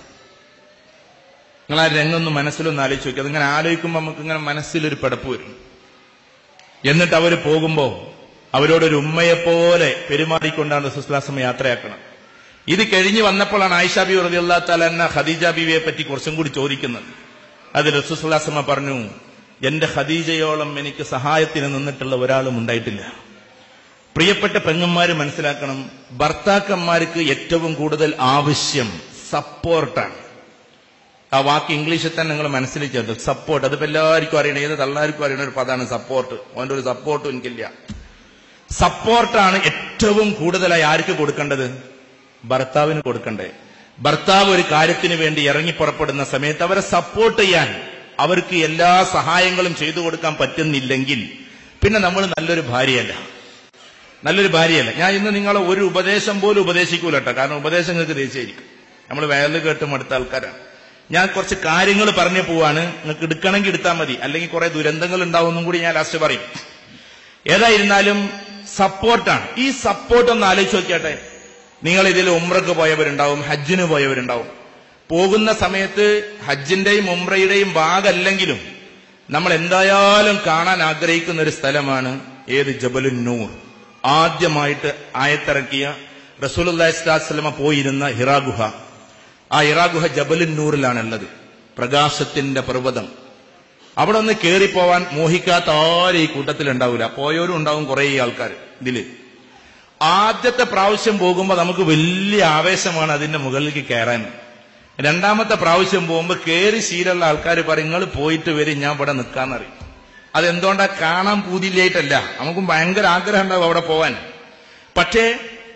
നിങ്ങൾ ആ രംഗൊന്ന് മനസ്സിലൊന്ന് ആലോചിച്ച് നോക്കി അതിങ്ങനെ ആലോചിക്കുമ്പോൾ നമുക്ക് ഇങ്ങനെ മനസ്സിലൊരു പിടപ്പ് വരും എന്നിട്ട് അവർ പോകുമ്പോ അവരോടൊരു ഉമ്മയെപ്പോലെ പെരുമാറിക്കൊണ്ടാണ് റസൂസ്ലാസം യാത്രയാക്കണം ഇത് കഴിഞ്ഞ് വന്നപ്പോഴാണ് ആയിഷ ബി റതി അള്ളാ തലന്ന ഖദീജ ബീവിയെ പറ്റി കുറച്ചും കൂടി ചോദിക്കുന്നത് അത് റസൂസ്ലാസമ്മ പറഞ്ഞു എന്റെ ഖദീജയോളം എനിക്ക് സഹായത്തിന് നിന്നിട്ടുള്ള ഒരാളും ഉണ്ടായിട്ടില്ല പ്രിയപ്പെട്ട പെങ്ങന്മാര് മനസ്സിലാക്കണം ഭർത്താക്കന്മാർക്ക് ഏറ്റവും കൂടുതൽ ആവശ്യം സപ്പോർട്ടാണ് ആ വാക്ക് ഇംഗ്ലീഷിൽ തന്നെ നിങ്ങൾ മനസ്സിൽ ചേർത്ത് സപ്പോർട്ട് അതിപ്പോ എല്ലാവർക്കും അറിയണം ഏത് തള്ളാർക്കും അറിയണ ഒരു പദമാണ് സപ്പോർട്ട് അവന്റെ ഒരു സപ്പോർട്ടും എനിക്കില്ല സപ്പോർട്ടാണ് ഏറ്റവും കൂടുതലായി ആർക്ക് കൊടുക്കേണ്ടത് ഭർത്താവിന് കൊടുക്കണ്ടേ ഭർത്താവ് ഒരു കാര്യത്തിന് വേണ്ടി ഇറങ്ങി പുറപ്പെടുന്ന സമയത്ത് അവരെ സപ്പോർട്ട് ചെയ്യാൻ അവർക്ക് എല്ലാ സഹായങ്ങളും ചെയ്തു കൊടുക്കാൻ പറ്റുന്നില്ലെങ്കിൽ പിന്നെ നമ്മൾ നല്ലൊരു ഭാര്യയല്ല നല്ലൊരു ഭാര്യയല്ല ഞാൻ ഇന്ന് നിങ്ങളെ ഒരു ഉപദേശം പോലും ഉപദേശിക്കൂല കേട്ടോ കാരണം ഉപദേശം നിങ്ങൾക്ക് ദേശീയമായിരിക്കും നമ്മൾ വയറിൽ കേട്ട് മടുത്ത ആൾക്കാരാണ് ഞാൻ കുറച്ച് കാര്യങ്ങൾ പറഞ്ഞു പോവാണ് നിങ്ങൾക്ക് എടുക്കണമെങ്കിൽ എടുത്താൽ മതി അല്ലെങ്കിൽ കുറെ ദുരന്തങ്ങൾ ഉണ്ടാവുമെന്നും കൂടി ഞാൻ ലാസ്റ്റ് പറയും ഏതായിരുന്നാലും സപ്പോർട്ടാണ് ഈ സപ്പോർട്ട് ഒന്ന് ആലോചിച്ച് നോക്കിയാട്ടെ നിങ്ങൾ ഇതിൽ ഉമ്രക്ക് പോയവരുണ്ടാവും ഹജ്ജിന് പോയവരുണ്ടാവും പോകുന്ന സമയത്ത് ഹജ്ജിന്റെയും ഉമ്രയുടെയും ഭാഗമല്ലെങ്കിലും നമ്മൾ എന്തായാലും കാണാൻ ആഗ്രഹിക്കുന്ന ഒരു സ്ഥലമാണ് ഏത് ജബലുൻ നൂർ ആദ്യമായിട്ട് ആയത്തിറക്കിയ റസൂലുല്ലാസ്ലാസ്ലമ പോയിരുന്ന ഹിറാ ഗുഹ ആ ഹിറാ ഗുഹ ജബലുൻ നൂറിലാണുള്ളത് പ്രകാശത്തിന്റെ പർവ്വതം അവിടെ ഒന്ന് കയറിപ്പോവാൻ മോഹിക്കാത്ത ആരും ഈ കൂട്ടത്തിൽ ഉണ്ടാവില്ല പോയവരും ഉണ്ടാവും കുറെ ആൾക്കാർ ഇതില് ആദ്യത്തെ പ്രാവശ്യം പോകുമ്പോൾ നമുക്ക് വലിയ ആവേശമാണ് അതിന്റെ മുകളിലേക്ക് കയറാൻ രണ്ടാമത്തെ പ്രാവശ്യം പോകുമ്പോൾ കയറി ശീലമുള്ള ആൾക്കാർ പറയും നിങ്ങൾ പോയിട്ട് വരും ഞാൻ ഇവിടെ നിൽക്കാന്നറിയും അതെന്തുകൊണ്ടാ കാണാൻ പൂതിയില്ലായിട്ടല്ല നമുക്കും ഭയങ്കര ആഗ്രഹം ഉണ്ടാവും അവിടെ പോവാൻ പക്ഷേ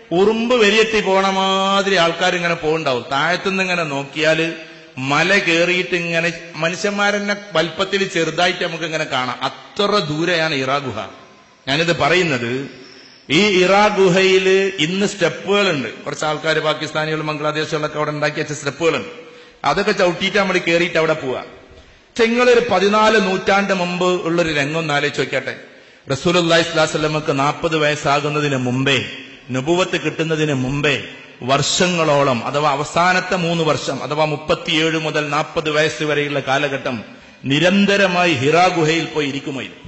ഉറുമ്പ് വെരിയെത്തി പോണ മാതിരി ആൾക്കാർ ഇങ്ങനെ പോകുണ്ടാവും താഴത്തുനിന്ന് ഇങ്ങനെ നോക്കിയാൽ മല കയറിയിട്ട് ഇങ്ങനെ മനുഷ്യന്മാരെന്നെ വൽപ്പത്തിൽ ചെറുതായിട്ട് നമുക്ക് ഇങ്ങനെ കാണാം അത്ര ദൂരെയാണ് ഇറാ ഗുഹ ഞാനിത് പറയുന്നത് ഈ ഇറാ ഗുഹയിൽ ഇന്ന് സ്റ്റെപ്പുകളുണ്ട് കുറച്ച് ആൾക്കാർ പാകിസ്ഥാനികളും ബംഗ്ലാദേശികളൊക്കെ അവിടെ ഉണ്ടാക്കി വെച്ച സ്റ്റെപ്പുകളുണ്ട് അതൊക്കെ ചവിട്ടിയിട്ട് നമ്മൾ കയറിയിട്ട് അവിടെ പോവാ ചെങ്ങളൊരു പതിനാല് നൂറ്റാണ്ട് മുമ്പ് ഉള്ളൊരു രംഗം ഒന്ന് ആലോചിച്ച് നോക്കട്ടെ റസൂലി സ്വലാസ്ലമക്ക് നാൽപ്പത് വയസ്സാകുന്നതിന് മുമ്പേ നുപുവത്ത് കിട്ടുന്നതിന് മുമ്പേ വർഷങ്ങളോളം അഥവാ അവസാനത്തെ മൂന്ന് വർഷം അഥവാ മുപ്പത്തിയേഴ് മുതൽ നാൽപ്പത് വയസ്സ് വരെയുള്ള കാലഘട്ടം നിരന്തരമായി ഹിറാ ഗുഹയിൽ പോയി ഇരിക്കുമായിരുന്നു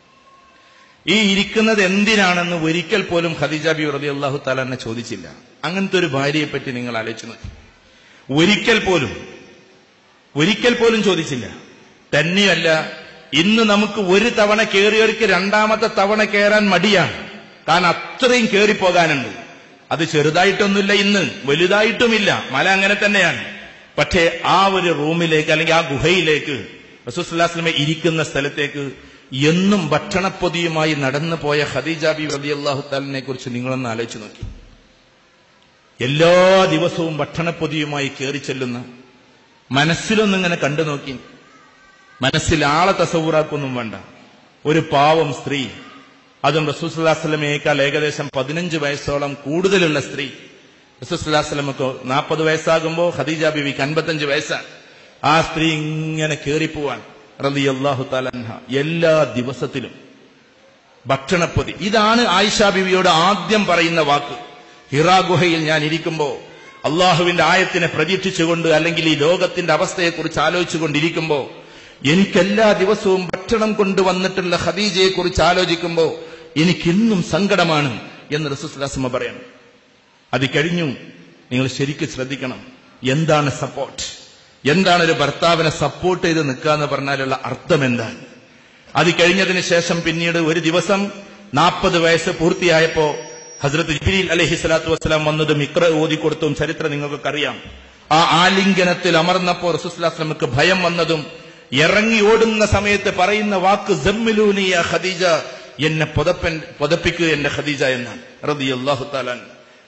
ഈ ഇരിക്കുന്നത് എന്തിനാണെന്ന് ഒരിക്കൽ പോലും ഖദീജ ബി റബി അള്ളാഹു താലാനെ ചോദിച്ചില്ല അങ്ങനത്തെ ഒരു ഭാര്യയെ പറ്റി നിങ്ങൾ ആലോചിച്ചു നോക്കി ഒരിക്കൽ പോലും ഒരിക്കൽ പോലും ചോദിച്ചില്ല തന്നെയല്ല ഇന്ന് നമുക്ക് ഒരു തവണ കയറിയവർക്ക് രണ്ടാമത്തെ തവണ കയറാൻ മടിയാണ് കാരണം അത്രയും കയറിപ്പോകാനുണ്ട് അത് ചെറുതായിട്ടൊന്നുമില്ല ഇന്ന് വലുതായിട്ടുമില്ല മല അങ്ങനെ തന്നെയാണ് പക്ഷേ ആ ഒരു റൂമിലേക്ക് അല്ലെങ്കിൽ ആ ഗുഹയിലേക്ക് റസൂസ്ലാസ്ലമെ ഇരിക്കുന്ന സ്ഥലത്തേക്ക് എന്നും ഭക്ഷണപ്പൊതിയുമായി നടന്നു പോയ ഖദീജ ബി റബി അള്ളാഹു താലിനെ കുറിച്ച് നിങ്ങളൊന്ന് ആലോചിച്ച് നോക്കി എല്ലാ ദിവസവും ഭക്ഷണപ്പൊതിയുമായി കയറി ചെല്ലുന്ന മനസ്സിലൊന്നിങ്ങനെ കണ്ടു നോക്കി മനസ്സിൽ ആളെ തസവൂറാക്കൊന്നും വേണ്ട ഒരു പാവം സ്ത്രീ അതും റസൂസ്ലാസ്ലമയേക്കാൾ ഏകദേശം പതിനഞ്ച് വയസ്സോളം കൂടുതലുള്ള സ്ത്രീ റസൂസ്ലാസ്ലമക്ക് നാൽപ്പത് വയസ്സാകുമ്പോൾ ഖദീജ ബിവിക്ക് അൻപത്തഞ്ച് വയസ്സാണ് ആ സ്ത്രീ ഇങ്ങനെ കയറിപ്പോവാൻ റലി അള്ളാഹു താലൻഹ എല്ലാ ദിവസത്തിലും ഭക്ഷണപ്പൊതി ഇതാണ് ആയിഷ ബിവിയോട് ആദ്യം പറയുന്ന വാക്ക് ഹിറാ ഗുഹയിൽ ഞാൻ ഇരിക്കുമ്പോ അള്ളാഹുവിന്റെ ആയത്തിനെ പ്രതീക്ഷിച്ചുകൊണ്ട് അല്ലെങ്കിൽ ഈ ലോകത്തിന്റെ അവസ്ഥയെക്കുറിച്ച് ആലോചിച്ചുകൊണ്ടിരിക്കുമ്പോ എനിക്കെല്ലാ ദിവസവും ഭക്ഷണം കൊണ്ടുവന്നിട്ടുള്ള ഖദീജയെ കുറിച്ച് ആലോചിക്കുമ്പോ എനിക്കിന്നും സങ്കടമാണ് എന്ന് റസൂസ്ലാസമ പറയണം അത് കഴിഞ്ഞു നിങ്ങൾ ശരിക്കും ശ്രദ്ധിക്കണം എന്താണ് സപ്പോർട്ട് എന്താണ് ഒരു ഭർത്താവിനെ സപ്പോർട്ട് ചെയ്ത് നിൽക്കുക എന്ന് പറഞ്ഞാലുള്ള അർത്ഥം എന്താണ് അത് കഴിഞ്ഞതിന് ശേഷം പിന്നീട് ഒരു ദിവസം നാൽപ്പത് വയസ്സ് പൂർത്തിയായപ്പോ ഹസ്രത്ത് ജിബിരിൽ അലഹി സ്വലാത്തു വസ്സലാം വന്നതും ഇക്ര ഓതിക്കൊടുത്തും ചരിത്രം നിങ്ങൾക്കൊക്കെ അറിയാം ആ ആലിംഗനത്തിൽ അമർന്നപ്പോ റസൂസ്ലാസ്ലമക്ക് ഭയം വന്നതും ഇറങ്ങി ഓടുന്ന സമയത്ത് പറയുന്ന വാക്ക് ജമ്മിലൂനിയ ഖദീജ എന്നെ പുതപ്പൻ പുതപ്പിക്കുക എന്റെ ഖദീജ എന്നാണ് റതി അള്ളാഹു താലാൻ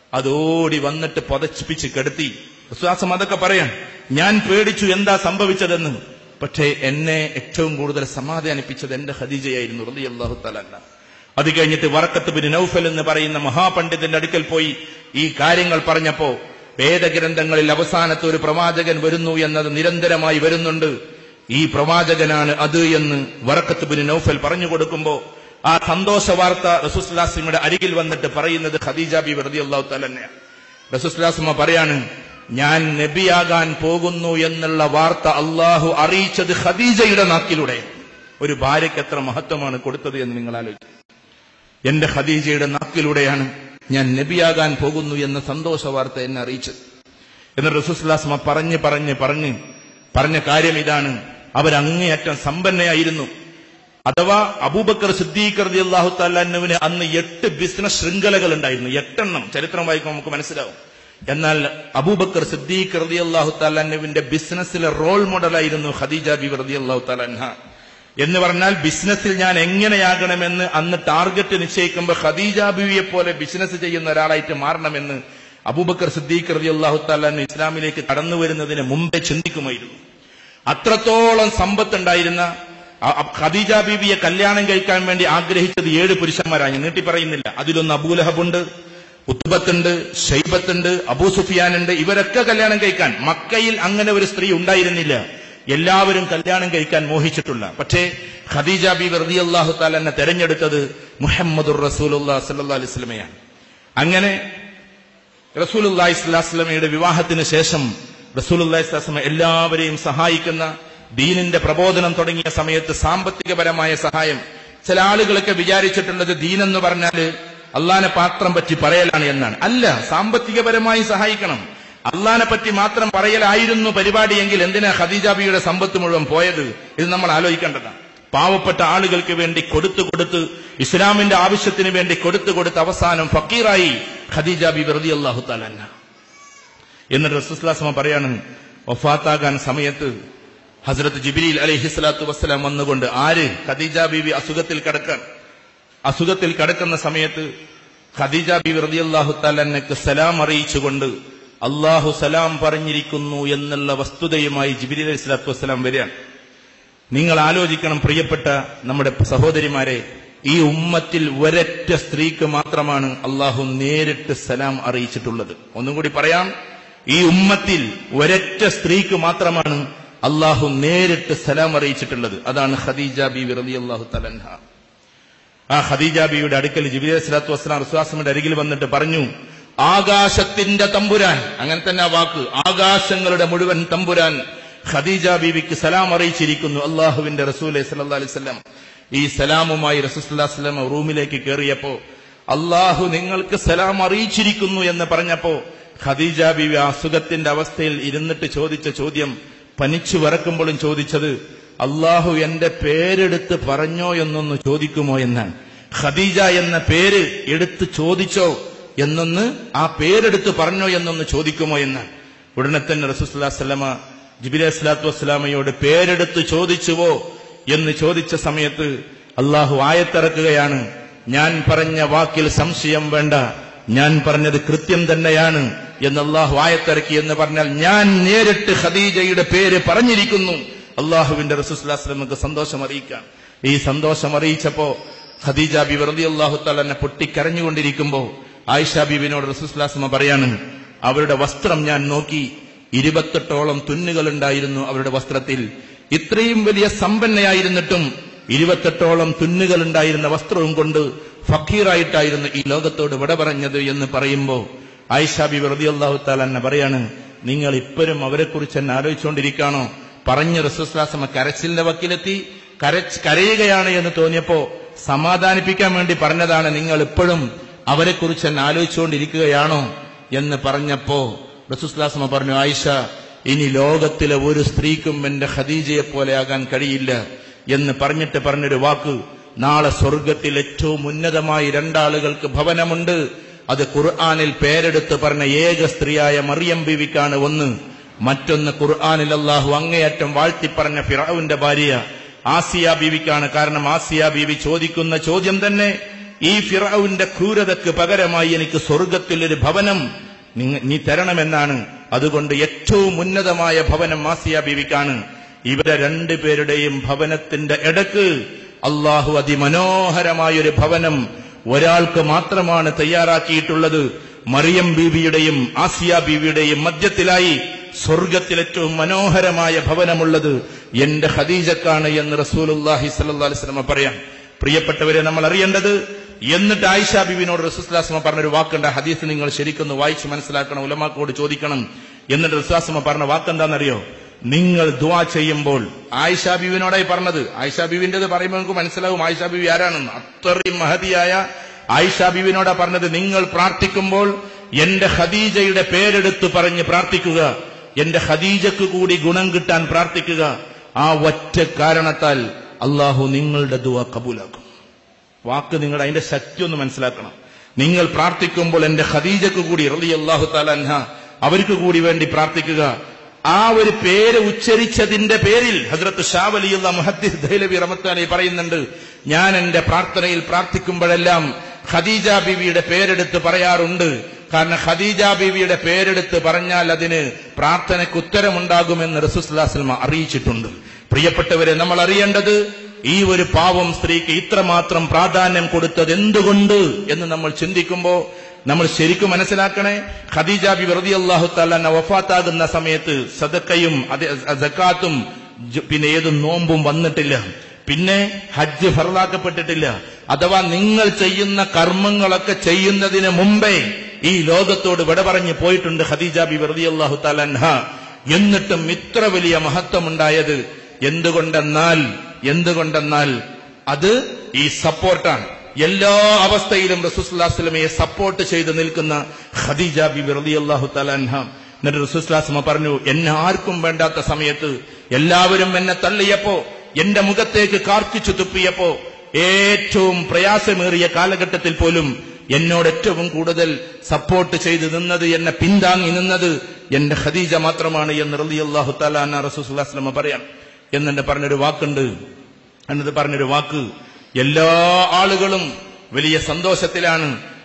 അതോടി വന്നിട്ട് പുതച്ചിപ്പിച്ച് കെടുത്തി വിശ്വാസം അതൊക്കെ പറയാൻ ഞാൻ പേടിച്ചു എന്താ സംഭവിച്ചതെന്ന് പക്ഷേ എന്നെ ഏറ്റവും കൂടുതൽ സമാധാനിപ്പിച്ചത് എന്റെ ഖദീജയായിരുന്നു റതി അള്ളാഹു താലാൻ അത് കഴിഞ്ഞിട്ട് വറക്കത്ത് ബിൻ നൌഫൽ എന്ന് പറയുന്ന മഹാപണ്ഡിതന്റെ അടുക്കൽ പോയി ഈ കാര്യങ്ങൾ പറഞ്ഞപ്പോ വേദഗ്രന്ഥങ്ങളിൽ അവസാനത്തെ ഒരു പ്രവാചകൻ വരുന്നു എന്നത് നിരന്തരമായി വരുന്നുണ്ട് ഈ പ്രവാചകനാണ് അത് എന്ന് വറക്കത്ത് ബിൻ നൌഫൽ പറഞ്ഞു കൊടുക്കുമ്പോ ആ സന്തോഷ വാർത്ത റസൂസ്ലാസിമയുടെ അരികിൽ വന്നിട്ട് പറയുന്നത് ഖദീജ ബി വെറുതെ അള്ളാഹു തലന്നെയാണ് റസൂസ്ലാസിമ പറയാണ് ഞാൻ നബിയാകാൻ പോകുന്നു എന്നുള്ള വാർത്ത അള്ളാഹു അറിയിച്ചത് ഖദീജയുടെ നാക്കിലൂടെ ഒരു ഭാര്യയ്ക്ക് എത്ര മഹത്വമാണ് കൊടുത്തത് എന്ന് നിങ്ങൾ ആലോചിക്കും എന്റെ ഖദീജയുടെ നാക്കിലൂടെയാണ് ഞാൻ നബിയാകാൻ പോകുന്നു എന്ന സന്തോഷ വാർത്ത എന്നെ അറിയിച്ചത് എന്ന് റസൂസ്ലാസ്മ പറഞ്ഞ് പറഞ്ഞ് പറഞ്ഞ് പറഞ്ഞ കാര്യം ഇതാണ് അവരങ്ങേയറ്റം സമ്പന്നയായിരുന്നു അഥവാ അബൂബക്കർ സിദ്ദീഖ് റതി അള്ളാഹു താലാനുവിന് അന്ന് എട്ട് ബിസിനസ് ശൃംഖലകൾ ഉണ്ടായിരുന്നു എട്ടെണ്ണം ചരിത്രം വായിക്കുമ്പോൾ നമുക്ക് മനസ്സിലാവും എന്നാൽ അബൂബക്കർ സിദ്ദീഖ് റതി അള്ളാഹു താലാനുവിന്റെ ബിസിനസ്സിലെ റോൾ മോഡലായിരുന്നു ഖദീജ ബി റതി അള്ളാഹു താലാൻഹ എന്ന് പറഞ്ഞാൽ ബിസിനസ്സിൽ ഞാൻ എങ്ങനെയാകണമെന്ന് അന്ന് ടാർഗറ്റ് നിശ്ചയിക്കുമ്പോൾ ഖദീജ ബിവിയെ പോലെ ബിസിനസ് ചെയ്യുന്ന ഒരാളായിട്ട് മാറണമെന്ന് അബൂബക്കർ സിദ്ദീഖ് റതി അള്ളാഹു താലാൻ ഇസ്ലാമിലേക്ക് കടന്നു വരുന്നതിന് മുമ്പേ ചിന്തിക്കുമായിരുന്നു അത്രത്തോളം സമ്പത്തുണ്ടായിരുന്ന ഖദീജ ബീവിയെ കല്യാണം കഴിക്കാൻ വേണ്ടി ആഗ്രഹിച്ചത് ഏഴ് പുരുഷന്മാരാണ് നീട്ടി പറയുന്നില്ല അതിലൊന്ന് അബൂലഹബുണ്ട് ഉത്തുബത്തുണ്ട് ഷൈബത്തുണ്ട് അബൂ സുഫിയാനുണ്ട് ഇവരൊക്കെ കല്യാണം കഴിക്കാൻ മക്കയിൽ അങ്ങനെ ഒരു സ്ത്രീ ഉണ്ടായിരുന്നില്ല എല്ലാവരും കല്യാണം കഴിക്കാൻ മോഹിച്ചിട്ടുള്ള പക്ഷേ ഖദീജ ബി വെറുതി അള്ളാഹു താലെന്നെ തെരഞ്ഞെടുത്തത് മുഹമ്മദുർ റസൂലുല്ലാ സല്ലാ അലിസ്ലമയാണ് അങ്ങനെ റസൂലുല്ലാഹി സ്വലാസ്ലമയുടെ വിവാഹത്തിന് ശേഷം റസൂലുല്ലാഹി സ്വലാസ്ലമ എല്ലാവരെയും സഹായിക്കുന്ന ദീനിന്റെ പ്രബോധനം തുടങ്ങിയ സമയത്ത് സാമ്പത്തികപരമായ സഹായം ചില ആളുകളൊക്കെ വിചാരിച്ചിട്ടുള്ളത് ദീനെന്ന് പറഞ്ഞാൽ അള്ളാനെ പാത്രം പറ്റി പറയലാണ് എന്നാണ് അല്ല സാമ്പത്തികപരമായി സഹായിക്കണം അള്ളാനെ പറ്റി മാത്രം പറയലായിരുന്നു പരിപാടിയെങ്കിൽ എന്തിനാ ഖദീജാബിയുടെ സമ്പത്ത് മുഴുവൻ പോയത് ഇത് നമ്മൾ ആലോചിക്കേണ്ടതാണ് പാവപ്പെട്ട ആളുകൾക്ക് വേണ്ടി കൊടുത്തു കൊടുത്ത് ഇസ്ലാമിന്റെ ആവശ്യത്തിന് വേണ്ടി കൊടുത്തു കൊടുത്ത് അവസാനം ഫക്കീറായി ഖദീജാബി വെറുതി അള്ളാഹു താലന്ന എന്നിട്ട് റസൂസ്ലാസ്മ പറയാണ് വഫാത്താകാൻ സമയത്ത് ഹസ്രത്ത് ജിബിരിൽ അലഹി സ്വലാത്തു വസ്സലാം വന്നുകൊണ്ട് ആര് ഖദീജ ബീവി അസുഖത്തിൽ കിടക്കാൻ അസുഖത്തിൽ കിടക്കുന്ന സമയത്ത് ഖദീജ ബി റളിയല്ലാഹു തആലക്ക് സലാം അറിയിച്ചുകൊണ്ട് അള്ളാഹു സലാം പറഞ്ഞിരിക്കുന്നു എന്നുള്ള വസ്തുതയുമായി ജിബിരി അലൈഹി സ്വലാത്തു വസ്സലാം വരികയാണ് നിങ്ങൾ ആലോചിക്കണം പ്രിയപ്പെട്ട നമ്മുടെ സഹോദരിമാരെ ഈ ഉമ്മത്തിൽ ഒരൊറ്റ സ്ത്രീക്ക് മാത്രമാണ് അള്ളാഹു നേരിട്ട് സലാം അറിയിച്ചിട്ടുള്ളത് ഒന്നും കൂടി പറയാം ഈ ഉമ്മത്തിൽ ഒരൊറ്റ സ്ത്രീക്ക് മാത്രമാണ് അള്ളാഹു നേരിട്ട് സലാം അറിയിച്ചിട്ടുള്ളത് അതാണ് ഖദീജ ബി വിറലി അള്ളാഹു തലൻഹ ആ ഖദീജ ബിയുടെ അടുക്കൽ ജിബിലി സ്വലാത്തു വസ്സലാം റസുവാസമിന്റെ അരികിൽ വന്നിട്ട് പറഞ്ഞു ആകാശത്തിന്റെ തമ്പുരാൻ അങ്ങനെ തന്നെ ആ വാക്ക് ആകാശങ്ങളുടെ മുഴുവൻ തമ്പുരാൻ ഖദീജ ബീവിക്ക് സലാം അറിയിച്ചിരിക്കുന്നു അള്ളാഹുവിന്റെ റസൂലെ സല്ലാ അലിസ്ലം ഈ സലാമുമായി റസൂസ്ലാസ്ലം റൂമിലേക്ക് കയറിയപ്പോ അള്ളാഹു നിങ്ങൾക്ക് സലാം അറിയിച്ചിരിക്കുന്നു എന്ന് പറഞ്ഞപ്പോ ഖദീജ ബീവി ആ സുഖത്തിന്റെ അവസ്ഥയിൽ ഇരുന്നിട്ട് ചോദിച്ച ചോദ്യം പനിച്ചു വറക്കുമ്പോഴും ചോദിച്ചത് അള്ളാഹു എന്റെ പേരെടുത്ത് പറഞ്ഞോ എന്നൊന്ന് ചോദിക്കുമോ എന്നാണ് ഖദീജ എന്ന പേര് എടുത്ത് ചോദിച്ചോ എന്നൊന്ന് ആ പേരെടുത്ത് പറഞ്ഞോ എന്നൊന്ന് ചോദിക്കുമോ എന്നാണ് ഉടനെ തന്നെ റസൂസ്ലാസ്ലമ ജിബിലെ സ്വലാത്തു വസ്സലാമയോട് പേരെടുത്ത് ചോദിച്ചുവോ എന്ന് ചോദിച്ച സമയത്ത് അള്ളാഹു ആയത്തിറക്കുകയാണ് ഞാൻ പറഞ്ഞ വാക്കിൽ സംശയം വേണ്ട ഞാൻ പറഞ്ഞത് കൃത്യം തന്നെയാണ് എന്ന് അള്ളാഹു ആയത്തിറക്കി എന്ന് പറഞ്ഞാൽ ഞാൻ നേരിട്ട് ഖദീജയുടെ പേര് പറഞ്ഞിരിക്കുന്നു അള്ളാഹുവിന്റെ റസൂസ്ലാസ്ലമക്ക് സന്തോഷം അറിയിക്കാം ഈ സന്തോഷം അറിയിച്ചപ്പോ ഖദീജ ബി വെറുതെ അള്ളാഹു തലന്നെ പൊട്ടിക്കരഞ്ഞുകൊണ്ടിരിക്കുമ്പോ ആയിഷ ബീബിനോട് റസൂസ്ലാസ്മ പറയാണ് അവരുടെ വസ്ത്രം ഞാൻ നോക്കി ഇരുപത്തെട്ടോളം തുന്നുകൾ ഉണ്ടായിരുന്നു അവരുടെ വസ്ത്രത്തിൽ ഇത്രയും വലിയ സമ്പന്നയായിരുന്നിട്ടും ഇരുപത്തെട്ടോളം തുന്നുകൾ ഉണ്ടായിരുന്ന വസ്ത്രവും കൊണ്ട് ഫക്കീറായിട്ടായിരുന്നു ഈ ലോകത്തോട് വിട പറഞ്ഞത് എന്ന് പറയുമ്പോ ആയിഷാബി വെറുതെ അള്ളാഹു താലെന്നെ പറയാണ് നിങ്ങൾ ഇപ്പോഴും അവരെക്കുറിച്ച് തന്നെ ആലോചിച്ചുകൊണ്ടിരിക്കുകയാണോ പറഞ്ഞ റസൂസ്ലാസമ കരച്ചിലിന്റെ വക്കിലെത്തി കരച്ച് കരയുകയാണ് എന്ന് തോന്നിയപ്പോ സമാധാനിപ്പിക്കാൻ വേണ്ടി പറഞ്ഞതാണ് നിങ്ങൾ ഇപ്പോഴും അവരെക്കുറിച്ച് തന്നെ ആലോചിച്ചുകൊണ്ടിരിക്കുകയാണോ എന്ന് പറഞ്ഞപ്പോ റസൂസ്ലാസമ പറഞ്ഞു ആയിഷ ഇനി ലോകത്തിലെ ഒരു സ്ത്രീക്കും എന്റെ ഖദീജയെ പോലെയാകാൻ കഴിയില്ല എന്ന് പറഞ്ഞിട്ട് പറഞ്ഞൊരു വാക്ക് നാളെ സ്വർഗത്തിൽ ഏറ്റവും ഉന്നതമായി രണ്ടാളുകൾക്ക് ഭവനമുണ്ട് അത് ഖുർആാനിൽ പേരെടുത്ത് പറഞ്ഞ ഏക സ്ത്രീയായ മറിയം ബീവിക്കാണ് ഒന്ന് മറ്റൊന്ന് ഖുർആാനിൽ അള്ളാഹു അങ്ങേയറ്റം വാഴ്ത്തി പറഞ്ഞ ഫിറാവിന്റെ ഭാര്യ ആസിയ ബീവിക്കാണ് കാരണം ആസിയ ബീവി ചോദിക്കുന്ന ചോദ്യം തന്നെ ഈ ഫിറാവിന്റെ ക്രൂരതയ്ക്ക് പകരമായി എനിക്ക് സ്വർഗത്തിൽ ഒരു ഭവനം നിങ്ങ- നീ തരണമെന്നാണ് അതുകൊണ്ട് ഏറ്റവും ഉന്നതമായ ഭവനം ആസിയ ബീവിക്കാണ് ഇവരെ രണ്ടുപേരുടെയും ഭവനത്തിന്റെ ഇടക്ക് അള്ളാഹു അതിമനോഹരമായൊരു ഭവനം ഒരാൾക്ക് മാത്രമാണ് തയ്യാറാക്കിയിട്ടുള്ളത് മറിയം ബീവിയുടെയും ആസിയ ബീവിയുടെയും മധ്യത്തിലായി സ്വർഗത്തിൽ ഏറ്റവും മനോഹരമായ ഭവനമുള്ളത് എന്റെ ഖദീജക്കാണ് എന്ന് റസൂലുല്ലാഹി സല്ലല്ലാഹു അലൈഹി വസല്ലം പറയാം പ്രിയപ്പെട്ടവരെ നമ്മൾ അറിയേണ്ടത് എന്നിട്ട് ആയിഷ ബിബിനോട് റസൂസ്ലാസ്മ പറഞ്ഞൊരു വാക്കുണ്ട് ആ ഹദീസ് നിങ്ങൾ ശരിക്കൊന്ന് വായിച്ച് മനസ്സിലാക്കണം ഉലമാക്കോട് ചോദിക്കണം എന്നിട്ട് റസൂസ്ലാസ്മ പറഞ്ഞ വാക്കെന്താണെന്നറിയോ നിങ്ങൾ ദുവാ ചെയ്യുമ്പോൾ ആയിഷ ബിബിനോടായി പറഞ്ഞത് ആയിഷ ബിബിന്റേത് പറയുമ്പോൾ നമുക്ക് മനസ്സിലാവും ആയിഷ ബിബി ആരാണെന്ന് അത്രയും മഹതിയായ ആയിഷ ബിബിനോടാ പറഞ്ഞത് നിങ്ങൾ പ്രാർത്ഥിക്കുമ്പോൾ എന്റെ ഖദീജയുടെ പേരെടുത്ത് പറഞ്ഞ് പ്രാർത്ഥിക്കുക എന്റെ ഖദീജക്ക് കൂടി ഗുണം കിട്ടാൻ പ്രാർത്ഥിക്കുക ആ ഒറ്റ കാരണത്താൽ അള്ളാഹു നിങ്ങളുടെ ദുവ കബൂലാക്കും വാക്ക് നിങ്ങൾ അതിന്റെ ശക്തി ഒന്ന് മനസ്സിലാക്കണം നിങ്ങൾ പ്രാർത്ഥിക്കുമ്പോൾ എന്റെ ഖദീജക്ക് കൂടി റളി അള്ളാഹു താലൻഹ അവർക്ക് കൂടി വേണ്ടി പ്രാർത്ഥിക്കുക ആ ഒരു പേര് ഉച്ചരിച്ചതിന്റെ പേരിൽ ഹസ്രത്ത് ഷാവലിയുള്ള മുഹദ്ദിസ് ദൈലവി റമത്താനെ പറയുന്നുണ്ട് ഞാൻ എന്റെ പ്രാർത്ഥനയിൽ പ്രാർത്ഥിക്കുമ്പോഴെല്ലാം ഖദീജ ബീവിയുടെ പേരെടുത്ത് പറയാറുണ്ട് കാരണം ഖദീജ ബീവിയുടെ പേരെടുത്ത് പറഞ്ഞാൽ അതിന് പ്രാർത്ഥനയ്ക്ക് ഉത്തരമുണ്ടാകുമെന്ന് റസൂസ്ലാസ്ലമ അറിയിച്ചിട്ടുണ്ട് പ്രിയപ്പെട്ടവരെ നമ്മൾ അറിയേണ്ടത് ഈ ഒരു പാവം സ്ത്രീക്ക് ഇത്രമാത്രം പ്രാധാന്യം കൊടുത്തത് എന്തുകൊണ്ട് എന്ന് നമ്മൾ ചിന്തിക്കുമ്പോ നമ്മൾ ശരിക്കും മനസ്സിലാക്കണേ ഖദീജ ബി വെറുതെ അള്ളാഹു താല വഫാത്താകുന്ന സമയത്ത് സദക്കയും അതെ സക്കാത്തും ജ- പിന്നെ ഏത് നോമ്പും വന്നിട്ടില്ല പിന്നെ ഹജ്ജ് ഫറലാക്കപ്പെട്ടിട്ടില്ല അഥവാ നിങ്ങൾ ചെയ്യുന്ന കർമ്മങ്ങളൊക്കെ ചെയ്യുന്നതിന് മുമ്പേ ഈ ലോകത്തോട് വിട പറഞ്ഞ് പോയിട്ടുണ്ട് ഖദീജ ബി വെറുതെ അള്ളാഹു താലൻഹ എന്നിട്ടും ഇത്ര വലിയ മഹത്വമുണ്ടായത് എന്തുകൊണ്ടെന്നാൽ എന്തുകൊണ്ടെന്നാൽ അത് ഈ സപ്പോർട്ടാണ് എല്ലാ അവസ്ഥയിലും റസൂസ്ലാസ്ലമയെ സപ്പോർട്ട് ചെയ്ത് നിൽക്കുന്ന ഖദീജ ബി വെറുതെ അള്ളാഹു താലൻഹ എന്നിട്ട് റസൂസ്ലാസ്മ പറഞ്ഞു എന്നെ ആർക്കും വേണ്ടാത്ത സമയത്ത് എല്ലാവരും എന്നെ തള്ളിയപ്പോ എന്റെ മുഖത്തേക്ക് കാർക്കിച്ചു തുപ്പിയപ്പോ ഏറ്റവും പ്രയാസമേറിയ കാലഘട്ടത്തിൽ പോലും എന്നോട് ഏറ്റവും കൂടുതൽ സപ്പോർട്ട് ചെയ്ത് നിന്നത് എന്നെ പിന്താങ്ങി നിന്നത് എന്റെ ഖദീജ മാത്രമാണ് എന്ന് റളിയല്ലാഹു തആല അന്ന റസൂലുള്ളാഹി പറയാം എന്നെ പറഞ്ഞൊരു വാക്കുണ്ട് എന്നത് പറഞ്ഞൊരു വാക്ക് എല്ലാ ആളുകളും വലിയ സന്തോഷത്തിലാണ്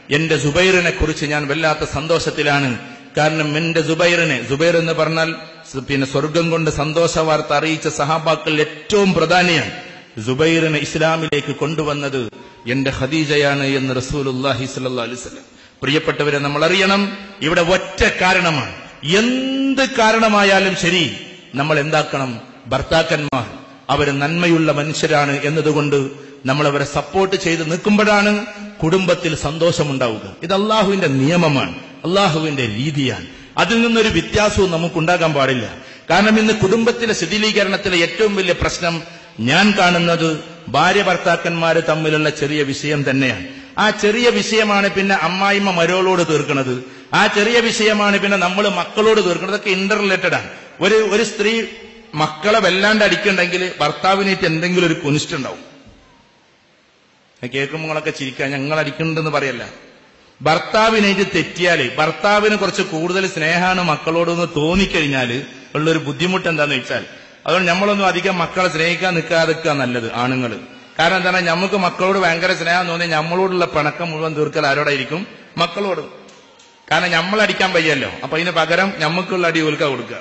എന്റെ സുബൈറിനെ കുറിച്ച് ഞാൻ വല്ലാത്ത സന്തോഷത്തിലാണ് കാരണം എന്റെ സുബൈറിനെ സുബൈർ എന്ന് പറഞ്ഞാൽ സ് പിന്നെ സ്വർഗം കൊണ്ട് സന്തോഷ വാർത്ത അറിയിച്ച സഹാബാക്കൾ ഏറ്റവും പ്രധാനിയാണ് സുബൈറിനെ ഇസ്ലാമിലേക്ക് കൊണ്ടുവന്നത് എന്റെ ഖദീജയാണ് എന്ന് റസൂലുല്ലാഹി സ്വല്ലല്ലാഹു അലൈഹി വസല്ലം പ്രിയപ്പെട്ടവരെ നമ്മൾ അറിയണം ഇവിടെ ഒറ്റ കാരണമാണ് എന്ത് കാരണമായാലും ശരി നമ്മൾ എന്താക്കണം ഭർത്താക്കന്മാർ അവർ നന്മയുള്ള മനുഷ്യരാണ് എന്നതുകൊണ്ട് നമ്മൾ അവരെ സപ്പോർട്ട് ചെയ്ത് നിൽക്കുമ്പോഴാണ് കുടുംബത്തിൽ സന്തോഷമുണ്ടാവുക ഇത് അള്ളാഹുവിന്റെ നിയമമാണ് അള്ളാഹുവിന്റെ രീതിയാണ് അതിൽ നിന്നൊരു വ്യത്യാസവും നമുക്കുണ്ടാകാൻ പാടില്ല കാരണം ഇന്ന് കുടുംബത്തിലെ ശിഥിലീകരണത്തിലെ ഏറ്റവും വലിയ പ്രശ്നം ഞാൻ കാണുന്നത് ഭാര്യ ഭർത്താക്കന്മാര് തമ്മിലുള്ള ചെറിയ വിഷയം തന്നെയാണ് ആ ചെറിയ വിഷയമാണ് പിന്നെ അമ്മായിമ്മ മരോളോട് തീർക്കുന്നത് ആ ചെറിയ വിഷയമാണ് പിന്നെ നമ്മൾ മക്കളോട് തീർക്കുന്നത് അതൊക്കെ ഇന്റർ റിലേറ്റഡ് ആണ് ഒരു ഒരു സ്ത്രീ മക്കളെ വല്ലാണ്ട് അടിക്കണ്ടെങ്കിൽ ഭർത്താവിനേറ്റ് എന്തെങ്കിലും ഒരു കുനിഷ്ടുണ്ടാവും കേൾക്കുമ്പോൾ നിങ്ങളൊക്കെ ചിരിക്കുക ഞങ്ങൾ അടിക്കുന്നുണ്ടെന്ന് പറയല്ല ഭർത്താവിനേറ്റ് തെറ്റിയാല് ഭർത്താവിന് കുറച്ച് കൂടുതൽ സ്നേഹമാണ് മക്കളോടൊന്ന് തോന്നിക്കഴിഞ്ഞാല് ഉള്ളൊരു ബുദ്ധിമുട്ട് എന്താന്ന് വെച്ചാൽ അതുകൊണ്ട് നമ്മളൊന്നും അധികം മക്കളെ സ്നേഹിക്കാൻ നിൽക്കാതിരിക്കുക നല്ലത് ആണുങ്ങൾ കാരണം എന്താണ് നമുക്ക് മക്കളോട് ഭയങ്കര സ്നേഹം തോന്നി നമ്മളോടുള്ള പിണക്കം മുഴുവൻ തീർക്കൽ ആരോടായിരിക്കും മക്കളോട് കാരണം നമ്മൾ അടിക്കാൻ വയ്യല്ലോ അപ്പൊ അതിന് പകരം ഞമ്മക്കുള്ള അടി ഓൽക്ക കൊടുക്കുക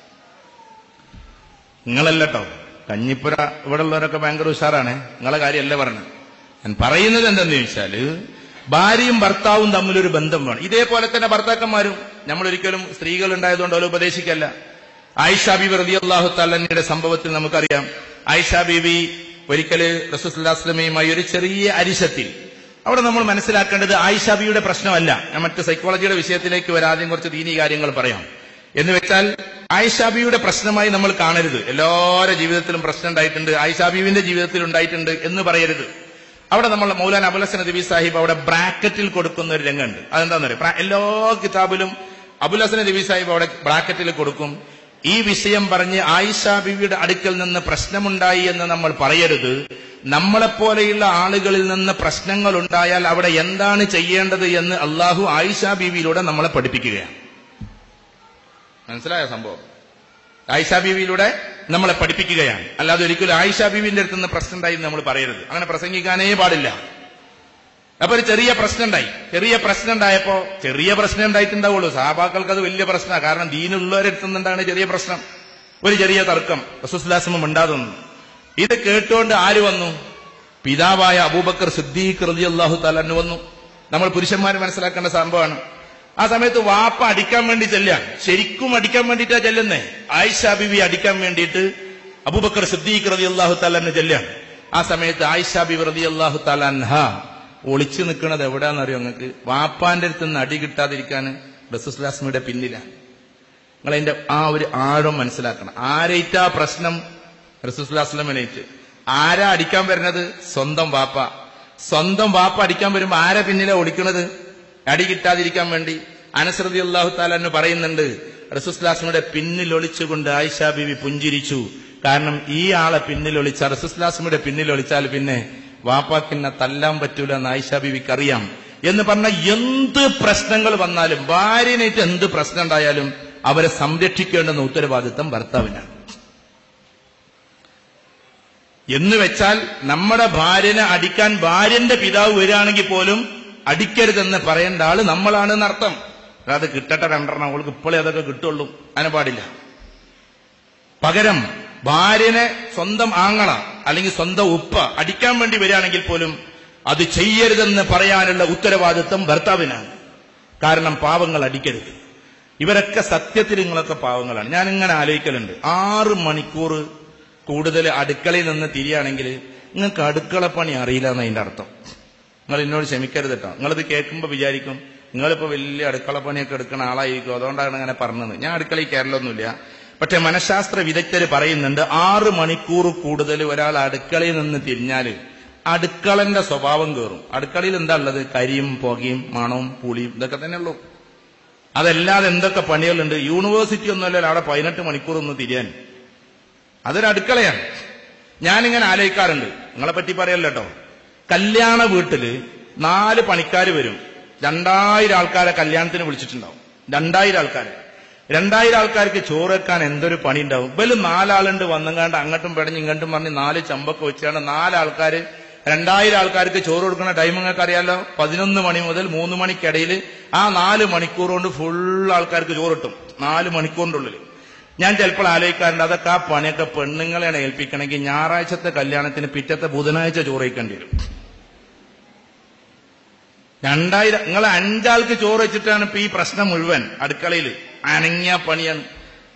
നിങ്ങളല്ലട്ടോ കഞ്ഞിപ്പുര ഇവിടെ ഉള്ളവരൊക്കെ ഭയങ്കര ഉഷാറാണ് നിങ്ങളെ കാര്യമല്ല പറഞ്ഞത് ഞാൻ പറയുന്നത് എന്തെന്ന് ചോദിച്ചാല് ഭാര്യയും ഭർത്താവും തമ്മിലൊരു ബന്ധം വേണം ഇതേപോലെ തന്നെ ഭർത്താക്കന്മാരും നമ്മൾ ഒരിക്കലും സ്ത്രീകൾ ഉണ്ടായതുകൊണ്ട് അവരെ ഉപദേശിക്കല്ല ആയിഷ ബീബി റതി അള്ളാഹു തല്ലന്നയുടെ സംഭവത്തിൽ നമുക്കറിയാം ആയിഷ ബീബി ഒരിക്കല് റസൂസ്ലാസ്ലമയുമായി ഒരു ചെറിയ അരിശത്തിൽ അവിടെ നമ്മൾ മനസ്സിലാക്കേണ്ടത് ആയിഷ ബീവിയുടെ പ്രശ്നമല്ല ഞാൻ മറ്റ് സൈക്കോളജിയുടെ വിഷയത്തിലേക്ക് വരാതെയും കുറച്ച് ദീനി കാര്യങ്ങൾ പറയാം എന്ന് വെച്ചാൽ ആയിഷാബിയുടെ പ്രശ്നമായി നമ്മൾ കാണരുത് എല്ലാവരുടെ ജീവിതത്തിലും പ്രശ്നം ഉണ്ടായിട്ടുണ്ട് ആയിഷാബീവിന്റെ ജീവിതത്തിൽ ഉണ്ടായിട്ടുണ്ട് എന്ന് പറയരുത് അവിടെ നമ്മൾ മൗലാന അബുലസൻ നബി സാഹിബ് അവിടെ ബ്രാക്കറ്റിൽ കൊടുക്കുന്ന ഒരു രംഗമുണ്ട് അതെന്താന്ന് പറയാം എല്ലാ കിതാബിലും അബുലസൻ നബി സാഹിബ് അവിടെ ബ്രാക്കറ്റിൽ കൊടുക്കും ഈ വിഷയം പറഞ്ഞ് ആയിഷ ബീവിയുടെ അടുക്കൽ നിന്ന് പ്രശ്നമുണ്ടായി എന്ന് നമ്മൾ പറയരുത് നമ്മളെപ്പോലെയുള്ള ആളുകളിൽ നിന്ന് പ്രശ്നങ്ങൾ ഉണ്ടായാൽ അവിടെ എന്താണ് ചെയ്യേണ്ടത് എന്ന് അള്ളാഹു ആയിഷ ബീവിയിലൂടെ നമ്മളെ പഠിപ്പിക്കുകയാണ് മനസ്സിലായ സംഭവം ആയിഷ ബീവിയിലൂടെ നമ്മളെ പഠിപ്പിക്കുകയാണ് അല്ലാതെ ഒരിക്കലും ആയിഷ ബീവിന്റെ അടുത്ത് നിന്ന് പ്രശ്നം ഉണ്ടായി എന്ന് നമ്മൾ പറയരുത് അങ്ങനെ പ്രസംഗിക്കാനേ പാടില്ല അപ്പൊ ഒരു ചെറിയ പ്രശ്നം ഉണ്ടായി ചെറിയ പ്രശ്നം ഉണ്ടായപ്പോ ചെറിയ പ്രശ്നം ഉണ്ടായിട്ടുണ്ടാവുള്ളൂ സാബാക്കൾക്ക് അത് വലിയ പ്രശ്നമാണ് കാരണം ദീനുള്ളവരെടുത്തുന്നുണ്ടാണ് ചെറിയ പ്രശ്നം ഒരു ചെറിയ തർക്കം റസൂസ്ലാസമം ഉണ്ടാകുന്നു ഇത് കേട്ടുകൊണ്ട് ആര് വന്നു പിതാവായ അബൂബക്കർ സിദ്ദീഖ് റലി അള്ളാഹു താലു വന്നു നമ്മൾ പുരുഷന്മാർ മനസ്സിലാക്കേണ്ട സംഭവമാണ് ആ സമയത്ത് വാപ്പ അടിക്കാൻ വേണ്ടി ചെല്ലുക ശരിക്കും അടിക്കാൻ വേണ്ടിയിട്ടാ ചെല്ലുന്നേ ആയിഷ ബിബി അടിക്കാൻ വേണ്ടിയിട്ട് അബൂബക്കർ സിദ്ദീഖ് റതി അള്ളാഹു താലാന്ന് ചെല്ലുകയാണ് ആ സമയത്ത് ആയിഷ ബിബി റതി അള്ളാഹു താലാൻഹ ഒളിച്ചു നിൽക്കുന്നത് എവിടെയാണെന്നറിയോ നിങ്ങൾക്ക് വാപ്പാന്റെ അടുത്ത് നിന്ന് അടി കിട്ടാതിരിക്കാൻ റസൂസ്ലാസ്മിയുടെ പിന്നിലാണ് നിങ്ങൾ അതിന്റെ ആ ഒരു ആഴം മനസ്സിലാക്കണം ആരേറ്റാ പ്രശ്നം റസൂസ്ലാസ്ലമിനേറ്റ് ആരാ അടിക്കാൻ വരുന്നത് സ്വന്തം വാപ്പ സ്വന്തം വാപ്പ അടിക്കാൻ വരുമ്പോ ആരാ പിന്നിലെ ഒളിക്കുന്നത് അടി കിട്ടാതിരിക്കാൻ വേണ്ടി അനസ്രതി അള്ളാഹു താലെന്ന് പറയുന്നുണ്ട് റസൂസ്ലാസ്മിയുടെ പിന്നിൽ ഒളിച്ചുകൊണ്ട് ആയിഷ ബിബി പുഞ്ചിരിച്ചു കാരണം ഈ ആളെ പിന്നിൽ ഒളിച്ച റസൂസ്ലാസ്മിയുടെ പിന്നിൽ ഒളിച്ചാൽ പിന്നെ വാപ്പാക്കിന്നെ തല്ലാൻ പറ്റൂല എന്ന് ആയിഷ ബിബിക്ക് അറിയാം എന്ന് പറഞ്ഞ എന്ത് പ്രശ്നങ്ങൾ വന്നാലും ഭാര്യനേറ്റ് എന്ത് പ്രശ്നം ഉണ്ടായാലും അവരെ സംരക്ഷിക്കേണ്ടുന്ന ഉത്തരവാദിത്തം ഭർത്താവിനാണ് എന്ന് വെച്ചാൽ നമ്മുടെ ഭാര്യനെ അടിക്കാൻ ഭാര്യന്റെ പിതാവ് വരികയാണെങ്കിൽ പോലും അടിക്കരുതെന്ന് പറയേണ്ട ആള് നമ്മളാണെന്ന് അർത്ഥം അതായത് കിട്ടട്ടെ രണ്ടെണ്ണം അവൾക്ക് ഇപ്പോഴേ അതൊക്കെ കിട്ടുള്ളൂ അതിനെ പാടില്ല പകരം ഭാര്യനെ സ്വന്തം ആങ്ങള അല്ലെങ്കിൽ സ്വന്തം ഉപ്പ അടിക്കാൻ വേണ്ടി വരികയാണെങ്കിൽ പോലും അത് ചെയ്യരുതെന്ന് പറയാനുള്ള ഉത്തരവാദിത്വം ഭർത്താവിനാണ് കാരണം പാവങ്ങൾ അടിക്കരുത് ഇവരൊക്കെ സത്യത്തിൽ നിങ്ങളൊക്കെ പാവങ്ങളാണ് ഞാൻ ഇങ്ങനെ ആലോചിക്കലുണ്ട് ആറ് മണിക്കൂർ കൂടുതൽ അടുക്കളയിൽ നിന്ന് തിരിയാണെങ്കിൽ നിങ്ങൾക്ക് അടുക്കളപ്പണി അറിയില്ല എന്നതിന്റെ അർത്ഥം നിങ്ങൾ എന്നോട് ക്ഷമിക്കരുത് കേട്ടോ നിങ്ങളിത് കേൾക്കുമ്പോൾ വിചാരിക്കും നിങ്ങളിപ്പോ വലിയ അടുക്കളപ്പണിയൊക്കെ എടുക്കുന്ന ആളായിരിക്കും അതുകൊണ്ടാണ് അങ്ങനെ പറഞ്ഞത് ഞാൻ അടുക്കളയിൽ കയറലൊന്നുമില്ല പക്ഷെ മനഃശാസ്ത്ര വിദഗ്ധർ പറയുന്നുണ്ട് ആറ് മണിക്കൂർ കൂടുതൽ ഒരാൾ അടുക്കളയിൽ നിന്ന് തിരിഞ്ഞാല് അടുക്കളന്റെ സ്വഭാവം കയറും അടുക്കളയിൽ എന്താ ഉള്ളത് കരിയും പുകയും മണവും പുളിയും ഇതൊക്കെ തന്നെ ഉള്ളൂ അതല്ലാതെ എന്തൊക്കെ പണികളുണ്ട് യൂണിവേഴ്സിറ്റി ഒന്നുമല്ല അവിടെ പതിനെട്ട് മണിക്കൂർ ഒന്ന് തിരിയാൻ അതൊരു അടുക്കളയാണ് ഞാനിങ്ങനെ ആലോചിക്കാറുണ്ട് നിങ്ങളെ പറ്റി പറയല്ലോ കേട്ടോ കല്യാണ വീട്ടില് നാല് പണിക്കാർ വരും രണ്ടായിരം ആൾക്കാരെ കല്യാണത്തിന് വിളിച്ചിട്ടുണ്ടാവും രണ്ടായിരം ആൾക്കാരെ രണ്ടായിരം ആൾക്കാർക്ക് ചോറ് വെക്കാൻ എന്തൊരു പണി ഉണ്ടാവും ഇവല് നാലാളുണ്ട് വന്നങ്ങാണ്ട് അങ്ങോട്ടും പിടഞ്ഞ് ഇങ്ങോട്ടും പറഞ്ഞ് നാല് ചമ്പൊക്കെ വെച്ചാണ് നാലാൾക്കാര് രണ്ടായിരം ആൾക്കാർക്ക് ചോറ് കൊടുക്കുന്ന ടൈം നിങ്ങൾക്ക് അറിയാലോ പതിനൊന്ന് മണി മുതൽ മൂന്ന് മണിക്കിടയിൽ ആ നാല് മണിക്കൂർ കൊണ്ട് ഫുൾ ആൾക്കാർക്ക് ചോറ് കിട്ടും നാല് മണിക്കൂറിന്റെ ഉള്ളിൽ ഞാൻ ചിലപ്പോൾ ആലോചിക്കാറുണ്ട് അതൊക്കെ ആ പണിയൊക്കെ പെണ്ണുങ്ങളെയാണ് ഏൽപ്പിക്കണമെങ്കിൽ ഞായറാഴ്ചത്തെ കല്യാണത്തിന് പിറ്റത്തെ ബുധനാഴ്ച ചോറ് കഴിക്കേണ്ടി വരും രണ്ടായിരം നിങ്ങൾ അഞ്ചാൾക്ക് ചോറ് വെച്ചിട്ടാണ് ഇപ്പൊ ഈ പ്രശ്നം മുഴുവൻ അടുക്കളയിൽ അനങ്ങിയ പണിയാണ്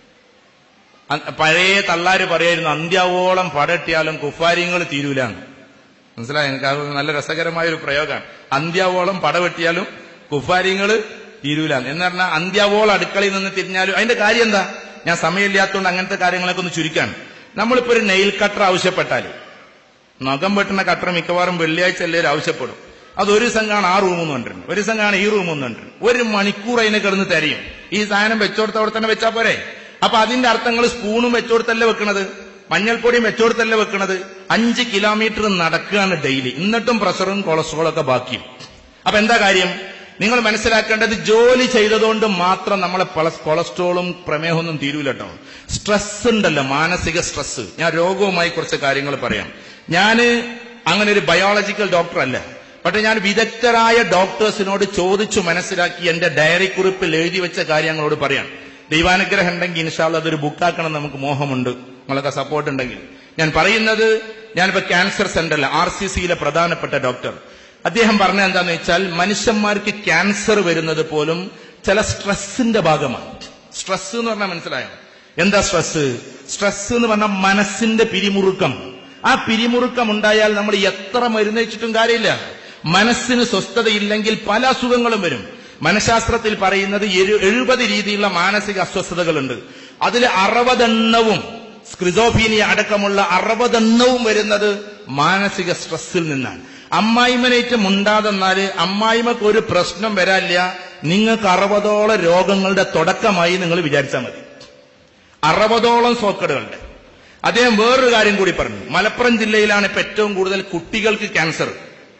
അ- പഴയ തള്ളാര് പറയായിരുന്നു അന്ത്യാവോളം പടട്ടിയാലും കുഫാര്യങ്ങൾ തീരൂലാണ് മനസ്സിലായി എനിക്ക് അത് നല്ല രസകരമായ ഒരു പ്രയോഗമാണ് അന്ത്യാവോളം പടവെട്ടിയാലും കുഫാര്യങ്ങൾ തീരൂലാണ് എന്ന് പറഞ്ഞാൽ അന്ത്യാവോളം അടുക്കളയിൽ നിന്ന് തിരിഞ്ഞാലും അതിന്റെ കാര്യം എന്താ ഞാൻ സമയമില്ലാത്തതുകൊണ്ട് അങ്ങനത്തെ കാര്യങ്ങളൊക്കെ ഒന്ന് ചുരുക്കാണ് നമ്മളിപ്പോ ഒരു നെയിൽ കട്ടർ ആവശ്യപ്പെട്ടാൽ നഖം വെട്ടുന്ന കട്ടർ മിക്കവാറും വെള്ളിയാഴ്ച എല്ലാവരും ആവശ്യപ്പെടും അത് ഒരു സംഘമാണ് ആ റൂമെന്ന് കണ്ടിരുന്നത് ഒരു സംഘമാണ് ഈ റൂമെന്ന് കണ്ടിരുന്നത് ഒരു മണിക്കൂർ അതിനെ കിടന്ന് തരയും ഈ സാധനം വെച്ചോടത്ത് അവിടെ തന്നെ വെച്ചാ പോരെ അപ്പൊ അതിന്റെ അർത്ഥങ്ങൾ സ്പൂണും വെച്ചോടത്തല്ലേ വെക്കണത് മഞ്ഞൾപ്പൊടിയും വെച്ചോടത്തല്ലേ വെക്കണത് അഞ്ച് കിലോമീറ്റർ നടക്കുകയാണ് ഡെയിലി എന്നിട്ടും പ്രഷറും കൊളസ്ട്രോളും ഒക്കെ ബാക്കിയും അപ്പൊ എന്താ കാര്യം നിങ്ങൾ മനസ്സിലാക്കേണ്ടത് ജോലി ചെയ്തതുകൊണ്ട് മാത്രം നമ്മളെ പള- കൊളസ്ട്രോളും പ്രമേഹമൊന്നും തീരൂല കേട്ടോ സ്ട്രെസ് ഉണ്ടല്ലോ മാനസിക സ്ട്രെസ് ഞാൻ രോഗവുമായി കുറച്ച് കാര്യങ്ങൾ പറയാം ഞാന് അങ്ങനെ ഒരു ബയോളജിക്കൽ ഡോക്ടർ അല്ല പക്ഷെ ഞാൻ വിദഗ്ധരായ ഡോക്ടേഴ്സിനോട് ചോദിച്ചു മനസ്സിലാക്കി എന്റെ ഡയറി കുറിപ്പിൽ എഴുതി വെച്ച കാര്യങ്ങളോട് പറയാം ദൈവാനുഗ്രഹം ഉണ്ടെങ്കിൽ ഇൻഷാല്ല അതൊരു ബുക്കാക്കണം എന്ന് നമുക്ക് മോഹമുണ്ട് നിങ്ങളൊക്കെ സപ്പോർട്ട് ഉണ്ടെങ്കിൽ ഞാൻ പറയുന്നത് ഞാനിപ്പോ ക്യാൻസർ സെന്ററിൽ ആർ സി സിയിലെ പ്രധാനപ്പെട്ട ഡോക്ടർ അദ്ദേഹം പറഞ്ഞ എന്താന്ന് വെച്ചാൽ മനുഷ്യന്മാർക്ക് ക്യാൻസർ വരുന്നത് പോലും ചില സ്ട്രെസ്സിന്റെ ഭാഗമാണ് സ്ട്രെസ് എന്ന് പറഞ്ഞാൽ മനസ്സിലായോ എന്താ സ്ട്രെസ് സ്ട്രെസ് എന്ന് പറഞ്ഞാൽ മനസ്സിന്റെ പിരിമുറുക്കം ആ പിരിമുറുക്കം ഉണ്ടായാൽ നമ്മൾ എത്ര മരുന്ന് വെച്ചിട്ടും കാര്യമില്ല മനസ്സിന് സ്വസ്ഥതയില്ലെങ്കിൽ പല അസുഖങ്ങളും വരും മനഃശാസ്ത്രത്തിൽ പറയുന്നത് എഴു- എഴുപത് രീതിയിലുള്ള മാനസിക അസ്വസ്ഥതകളുണ്ട് അതിൽ അറുപതെണ്ണവും സ്ക്രിസോഫീനിയ അടക്കമുള്ള അറുപതെണ്ണവും വരുന്നത് മാനസിക സ്ട്രെസ്സിൽ നിന്നാണ് അമ്മായിമനേറ്റ് മുണ്ടാതെന്നാല് അമ്മായിമക്ക് ഒരു പ്രശ്നം വരാനില്ല നിങ്ങൾക്ക് അറുപതോളം രോഗങ്ങളുടെ തുടക്കമായി നിങ്ങൾ വിചാരിച്ചാൽ മതി അറുപതോളം സോക്കടുകളുണ്ട് അദ്ദേഹം വേറൊരു കാര്യം കൂടി പറഞ്ഞു മലപ്പുറം ജില്ലയിലാണ് ഇപ്പൊ ഏറ്റവും കൂടുതൽ കുട്ടികൾക്ക് ക്യാൻസർ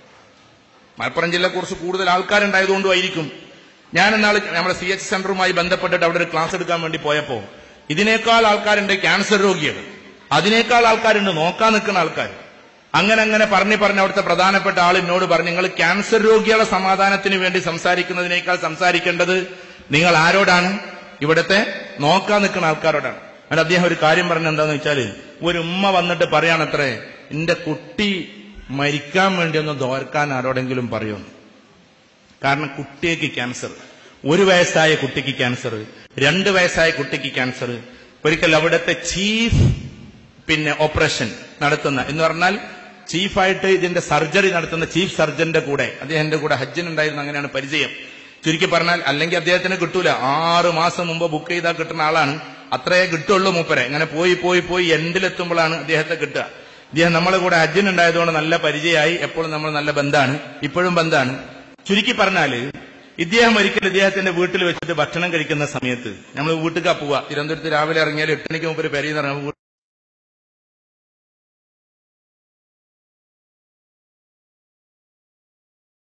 മലപ്പുറം ജില്ലയെ കുറിച്ച് കൂടുതൽ ആൾക്കാരുണ്ടായതുകൊണ്ടും ആയിരിക്കും ഞാൻ എന്നാൽ നമ്മുടെ സി എച്ച് സെന്ററുമായി ബന്ധപ്പെട്ടിട്ട് അവിടെ ഒരു ക്ലാസ് എടുക്കാൻ വേണ്ടി പോയപ്പോ ഇതിനേക്കാൾ ആൾക്കാരുണ്ട് ക്യാൻസർ രോഗികൾ അതിനേക്കാൾ ആൾക്കാരുണ്ട് നോക്കാൻ നിൽക്കുന്ന ആൾക്കാർ അങ്ങനെ അങ്ങനെ പറഞ്ഞു പറഞ്ഞ് അവിടുത്തെ പ്രധാനപ്പെട്ട ആൾ എന്നോട് പറഞ്ഞു നിങ്ങൾ ക്യാൻസർ രോഗികളുടെ സമാധാനത്തിന് വേണ്ടി സംസാരിക്കുന്നതിനേക്കാൾ സംസാരിക്കേണ്ടത് നിങ്ങൾ ആരോടാണ് ഇവിടുത്തെ നോക്കാൻ നിൽക്കുന്ന ആൾക്കാരോടാണ് എന്നിട്ട് അദ്ദേഹം ഒരു കാര്യം പറഞ്ഞ എന്താന്ന് വെച്ചാല് ഒരു ഉമ്മ വന്നിട്ട് പറയാണത്രേ എന്റെ കുട്ടി മരിക്കാൻ വേണ്ടി ഒന്ന് ദോർക്കാൻ ആരോടെങ്കിലും പറയുമെന്ന് കാരണം കുട്ടിക്ക് ക്യാൻസർ ഒരു വയസ്സായ കുട്ടിക്ക് ക്യാൻസർ രണ്ട് വയസ്സായ കുട്ടിക്ക് ക്യാൻസർ ഒരിക്കൽ അവിടുത്തെ ചീഫ് പിന്നെ ഓപ്പറേഷൻ നടത്തുന്ന എന്ന് പറഞ്ഞാൽ ചീഫായിട്ട് ഇതിന്റെ സർജറി നടത്തുന്ന ചീഫ് സർജന്റെ കൂടെ അദ്ദേഹത്തിന്റെ കൂടെ ഹജ്ജിനുണ്ടായിരുന്നു അങ്ങനെയാണ് പരിചയം ചുരുക്കി പറഞ്ഞാൽ അല്ലെങ്കിൽ അദ്ദേഹത്തിന് കിട്ടൂല ആറ് മാസം മുമ്പ് ബുക്ക് ചെയ്താൽ കിട്ടുന്ന ആളാണ് അത്രേ കിട്ടുള്ളൂ മൂപ്പരെ ഇങ്ങനെ പോയി പോയി പോയി എൻഡിലെത്തുമ്പോഴാണ് അദ്ദേഹത്തെ കിട്ടുക ഇദ്ദേഹം നമ്മളെ കൂടെ ഹജ്ജിനുണ്ടായതുകൊണ്ട് നല്ല പരിചയമായി എപ്പോഴും നമ്മൾ നല്ല ബന്ധാണ് ഇപ്പോഴും ബന്ധാണ് ചുരുക്കി പറഞ്ഞാല് ഇദ്ദേഹം ഒരിക്കൽ ഇദ്ദേഹത്തിന്റെ വീട്ടിൽ വെച്ചിട്ട് ഭക്ഷണം കഴിക്കുന്ന സമയത്ത് നമ്മൾ വീട്ടിൽ പോവുക തിരുവനന്തപുരത്ത് രാവിലെ ഇറങ്ങിയാൽ എട്ട് മണിക്ക് മുമ്പ് പെരിയെന്ന് പറഞ്ഞാൽ